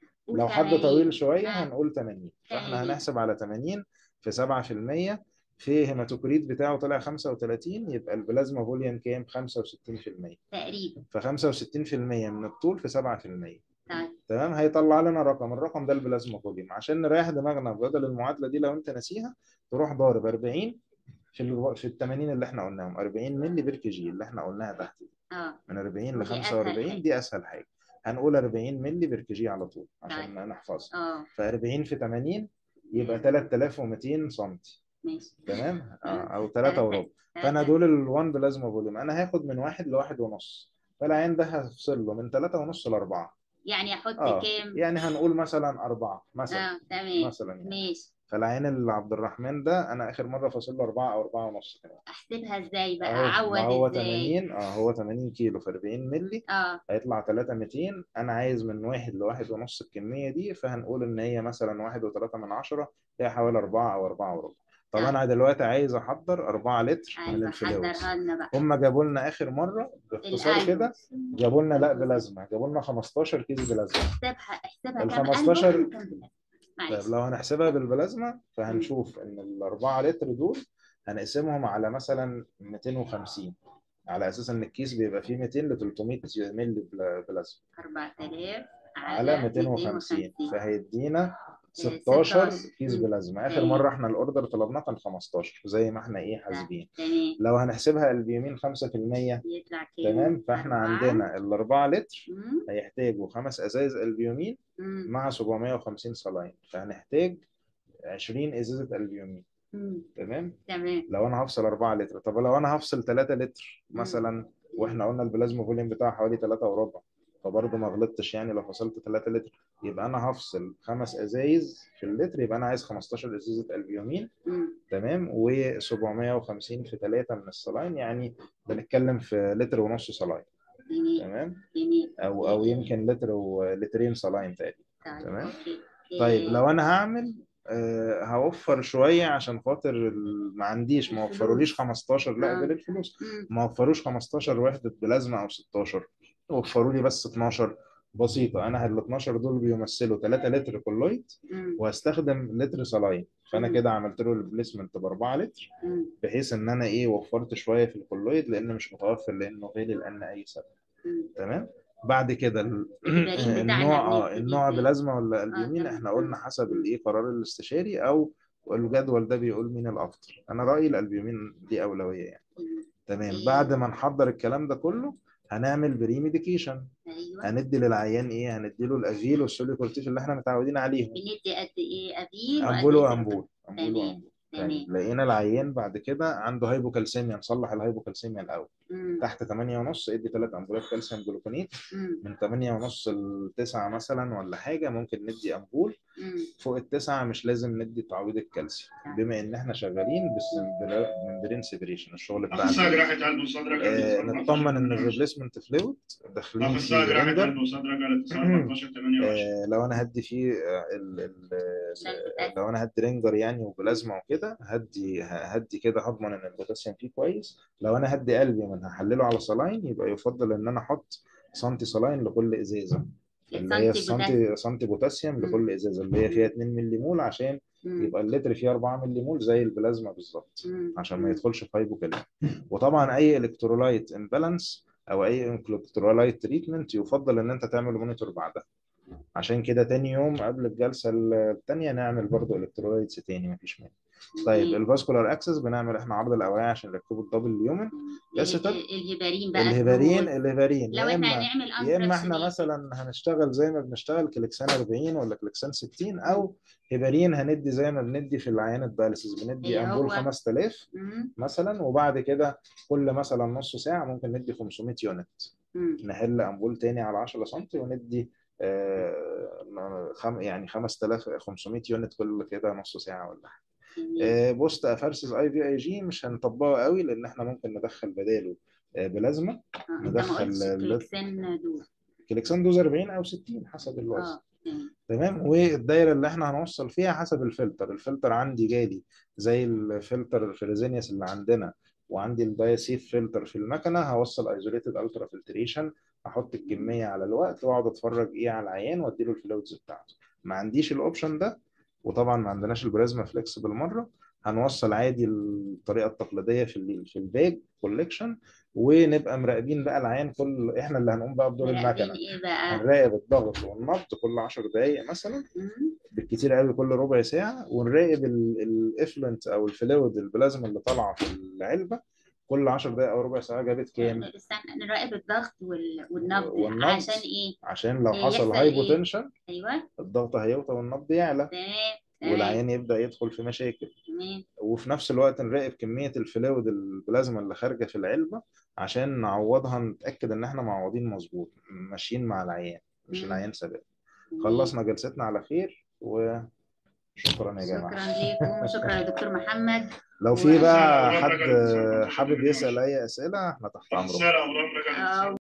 لو حد وثمانين. طويل شويه آه. هنقول 80 فاحنا 80. هنحسب على 80 في 7% في هيماتوكريت بتاعه طلع 35 يبقى البلازما فوليوم كام 65% تقريبا ف 65% من الطول في 7% طيب تمام هيطلع لنا رقم الرقم ده البلازما فوليوم عشان نريح دماغنا بدل المعادله دي لو انت ناسيها تروح ضارب 40 في ال في ال 80 اللي احنا قلناهم 40 مللي بير كي جي اللي احنا قلناها تحت دي اه من 40 ل ودي أسهل 45 حاجة. دي اسهل حاجه هنقول 40 مللي بير كي جي على طول عشان نحفظها اه ف 40 في 80 يبقى 3200 سم ماشي تمام آه او 3 وربع فانا آه. دول ال1 بلازما فوليوم انا هاخد من واحد لواحد ونص فالعين ده هفصل له من 3 ونص ل 4 يعني احط اه كام؟ يعني هنقول مثلا أربعة مثلا اه تمام مثلا يعني ماشي فالعين اللي عبد الرحمن ده أنا آخر مرة فاصل له أربعة أو أربعة ونص كمان احسبها ازاي بقى أهو ما اعوض هو ازاي 80 اه هو 80 كيلو في 40 مللي اه هيطلع 3 200 أنا عايز من واحد لواحد ونص الكمية دي فهنقول إن هي مثلا واحد وتلاتة من عشرة هي حوالي أربعة أو أربعة وربع طب آه. أنا دلوقتي عايز أحضر 4 لتر من ايوه الفلويد حضرها لنا بقى هم جابوا لنا آخر مرة باختصار الأيوة. كده جابوا لنا لا بلازما جابوا لنا 15 كيس بلازما احسبها احسبها ال كام 15 ألف وكام بلاد؟ طيب معلش لو هنحسبها بالبلازما فهنشوف ان الأربعة لتر دول هنقسمهم على مثلا 250 على اساس ان الكيس بيبقى فيه 200 ل 300 مللي بلا- بلازما 4000 على على 250 250 فهيدينا 16 16 كيس مم. بلازما اخر تمام. مره احنا الاوردر طلبناه كان 15 زي ما احنا ايه حاسبين تمام لو هنحسبها البيومين 5% يطلع كام؟ تمام فاحنا أربعة. عندنا الأربعة لتر مم. هيحتاجوا خمس ازايز البيومين مم. مع 750 صلاين فهنحتاج 20 ازازه البيومين مم. تمام تمام لو انا هفصل 4 لتر طب لو انا هفصل 3 لتر مثلا واحنا قلنا البلازما فوليوم بتاعها حوالي 3 وربع فبرضه ما غلطتش يعني لو فصلت 3 لتر يبقى انا هفصل خمس ازايز في اللتر يبقى انا عايز 15 ازازه البيومين مم. تمام و750 في 3 من الصلاين يعني بنتكلم في لتر ونص صلاين جميل تمام جميل او او يمكن لتر ولترين صلاين تقريبا طيب تمام. أوكي. طيب إيه، لو انا هعمل آه، هوفر شويه عشان خاطر ال- ما عنديش ما الفلوس. وفروليش 15 لا آه. غير الفلوس مم. ما وفروش 15 وحده بلازما او 16 وفروا لي بس 12 بسيطه انا ال 12 دول بيمثلوا 3 لتر كولويد مم. وهستخدم لتر صلاين فانا مم. كده عملت له البليسمنت ب 4 لتر مم. بحيث ان انا ايه وفرت شويه في الكولويد لان مش متوفر لانه غالي لان اي سبب مم. تمام بعد كده ال- الهبارين بتاعنا النوع اه بنبتدي النوع ازاي؟ بلازما ولا البيومين تمام. احنا قلنا حسب مم. الايه قرار الاستشاري او الجدول ده بيقول مين الافضل انا رايي الالبيومين دي اولويه يعني مم. تمام إيه. بعد ما نحضر الكلام ده كله هنعمل بري ميديكيشن ايوه هندي للعيان ايه هندي له الافيل والسوليكورتيف اللي احنا متعودين عليهم بندي قد ايه افيل امبول وقد إيه وامبول امبول تمام. وامبول تمام طيب لقينا العيان بعد كده عنده هايبوكالسيميا نصلح الهايبوكالسيميا الاول مم. تحت 8 ونص ادي ثلاث امبولات كالسيوم جلوكونيت مم. من 8 ونص ل 9 مثلا ولا حاجه ممكن ندي امبول مم. فوق التسعه مش لازم ندي تعويض الكالسيوم بما ان احنا شغالين بالممبرين سيبريشن الشغل اخصائي بتاعنا جراحه قلب وصدر آه قالت نطمن ان الريبليسمنت فلويد داخلين اخصائي فيه جراحه رينجر قلب وصدر قالت 14 28 آه لو انا هدي فيه آه، ال ال ال- لو انا هدي رينجر يعني وبلازما وكده هدي هدي كده هضمن ان البوتاسيوم فيه كويس لو انا هدي قلبي من هحلله على صلاين يبقى يفضل ان انا احط سنتي صلاين لكل ازازه اللي هي السنتي السنتي سنتي بوتاسيوم مم. لكل ازازه اللي هي فيها 2 ملي مول عشان مم. يبقى اللتر فيه 4 ملي مول زي البلازما بالظبط مم. عشان ما يدخلش في هايبوكاليميا وطبعا اي الكترولايت امبالانس او اي الكترولايت تريتمنت يفضل ان انت تعمل مونيتور بعدها عشان كده تاني يوم قبل الجلسه الثانيه نعمل برضو الكترولايتس تاني مفيش مانع طيب الفاسكولار اكسس بنعمل احنا عرض الاوعيه عشان نركبه الدبل اليومن بس ال- طب- الهبارين بقى الهبارين دول. الهبارين لو يا احنا اما هنعمل يا اما احنا unfractionated. مثلا هنشتغل زي ما بنشتغل كليكسان 40 ولا كليكسان 60 او هبارين هندي زي ما بندي في العيان الدايلسيس بندي اللي امبول هو- 5000 مم. مثلا وبعد كده كل مثلا نص ساعه ممكن ندي 500 يونت مم. نحل امبول تاني على 10 سم وندي آه، خم يعني 5500 يونت كل كده نص ساعه ولا حاجه جميل. آه، بوست افرسز اي في اي جي مش هنطبقه قوي لان احنا ممكن ندخل بداله آه، بلازما آه، انت ما ندخل قلتش ال- كليكسان دول كليكسان دوز 40 او 60 حسب الوزن اه تمام. تمام والدايره اللي احنا هنوصل فيها حسب الفلتر الفلتر عندي جالي زي الفلتر الفريزينيوس اللي عندنا وعندي الدايسيف فلتر في المكنه هوصل ايزوليتد الترا فلتريشن احط الكميه على الوقت واقعد اتفرج ايه على العيان واديله الفلويدز بتاعته ما عنديش الاوبشن ده وطبعا ما عندناش البلازما فليكس بالمره هنوصل عادي الطريقه التقليديه في ال في الباج كوليكشن ونبقى مراقبين بقى العيان كل احنا اللي هنقوم بقى بدور مراقبين المكنه ايه بقى؟ هنراقب الضغط والنبض كل 10 دقائق مثلا مم. بالكتير قوي كل ربع ساعه ونراقب الافلنت او الفلويد البلازما اللي طالعه في العلبه كل 10 دقائق او ربع ساعه جابت كام استنى نراقب الضغط وال- والنبض والنبض. عشان ايه؟ عشان لو إيه حصل يحصل إيه؟ هايبوتنشن ايوه الضغط هيوطى والنبض يعلى تمام تمام والعيان يبدا يدخل في مشاكل تمام وفي نفس الوقت نراقب كميه الفلويد البلازما اللي خارجه في العلبه عشان نعوضها نتاكد ان احنا معوضين مظبوط ماشيين مع العيان مش مم. العيان سابق تمام. خلصنا جلستنا على خير وشكرا يا جماعه شكرا لكم وشكرا لدكتور محمد لو في بقى وأنا حد راجل- حابب يسأل أي أسئلة احنا تحت أمره اخصائي امراض رجل آه،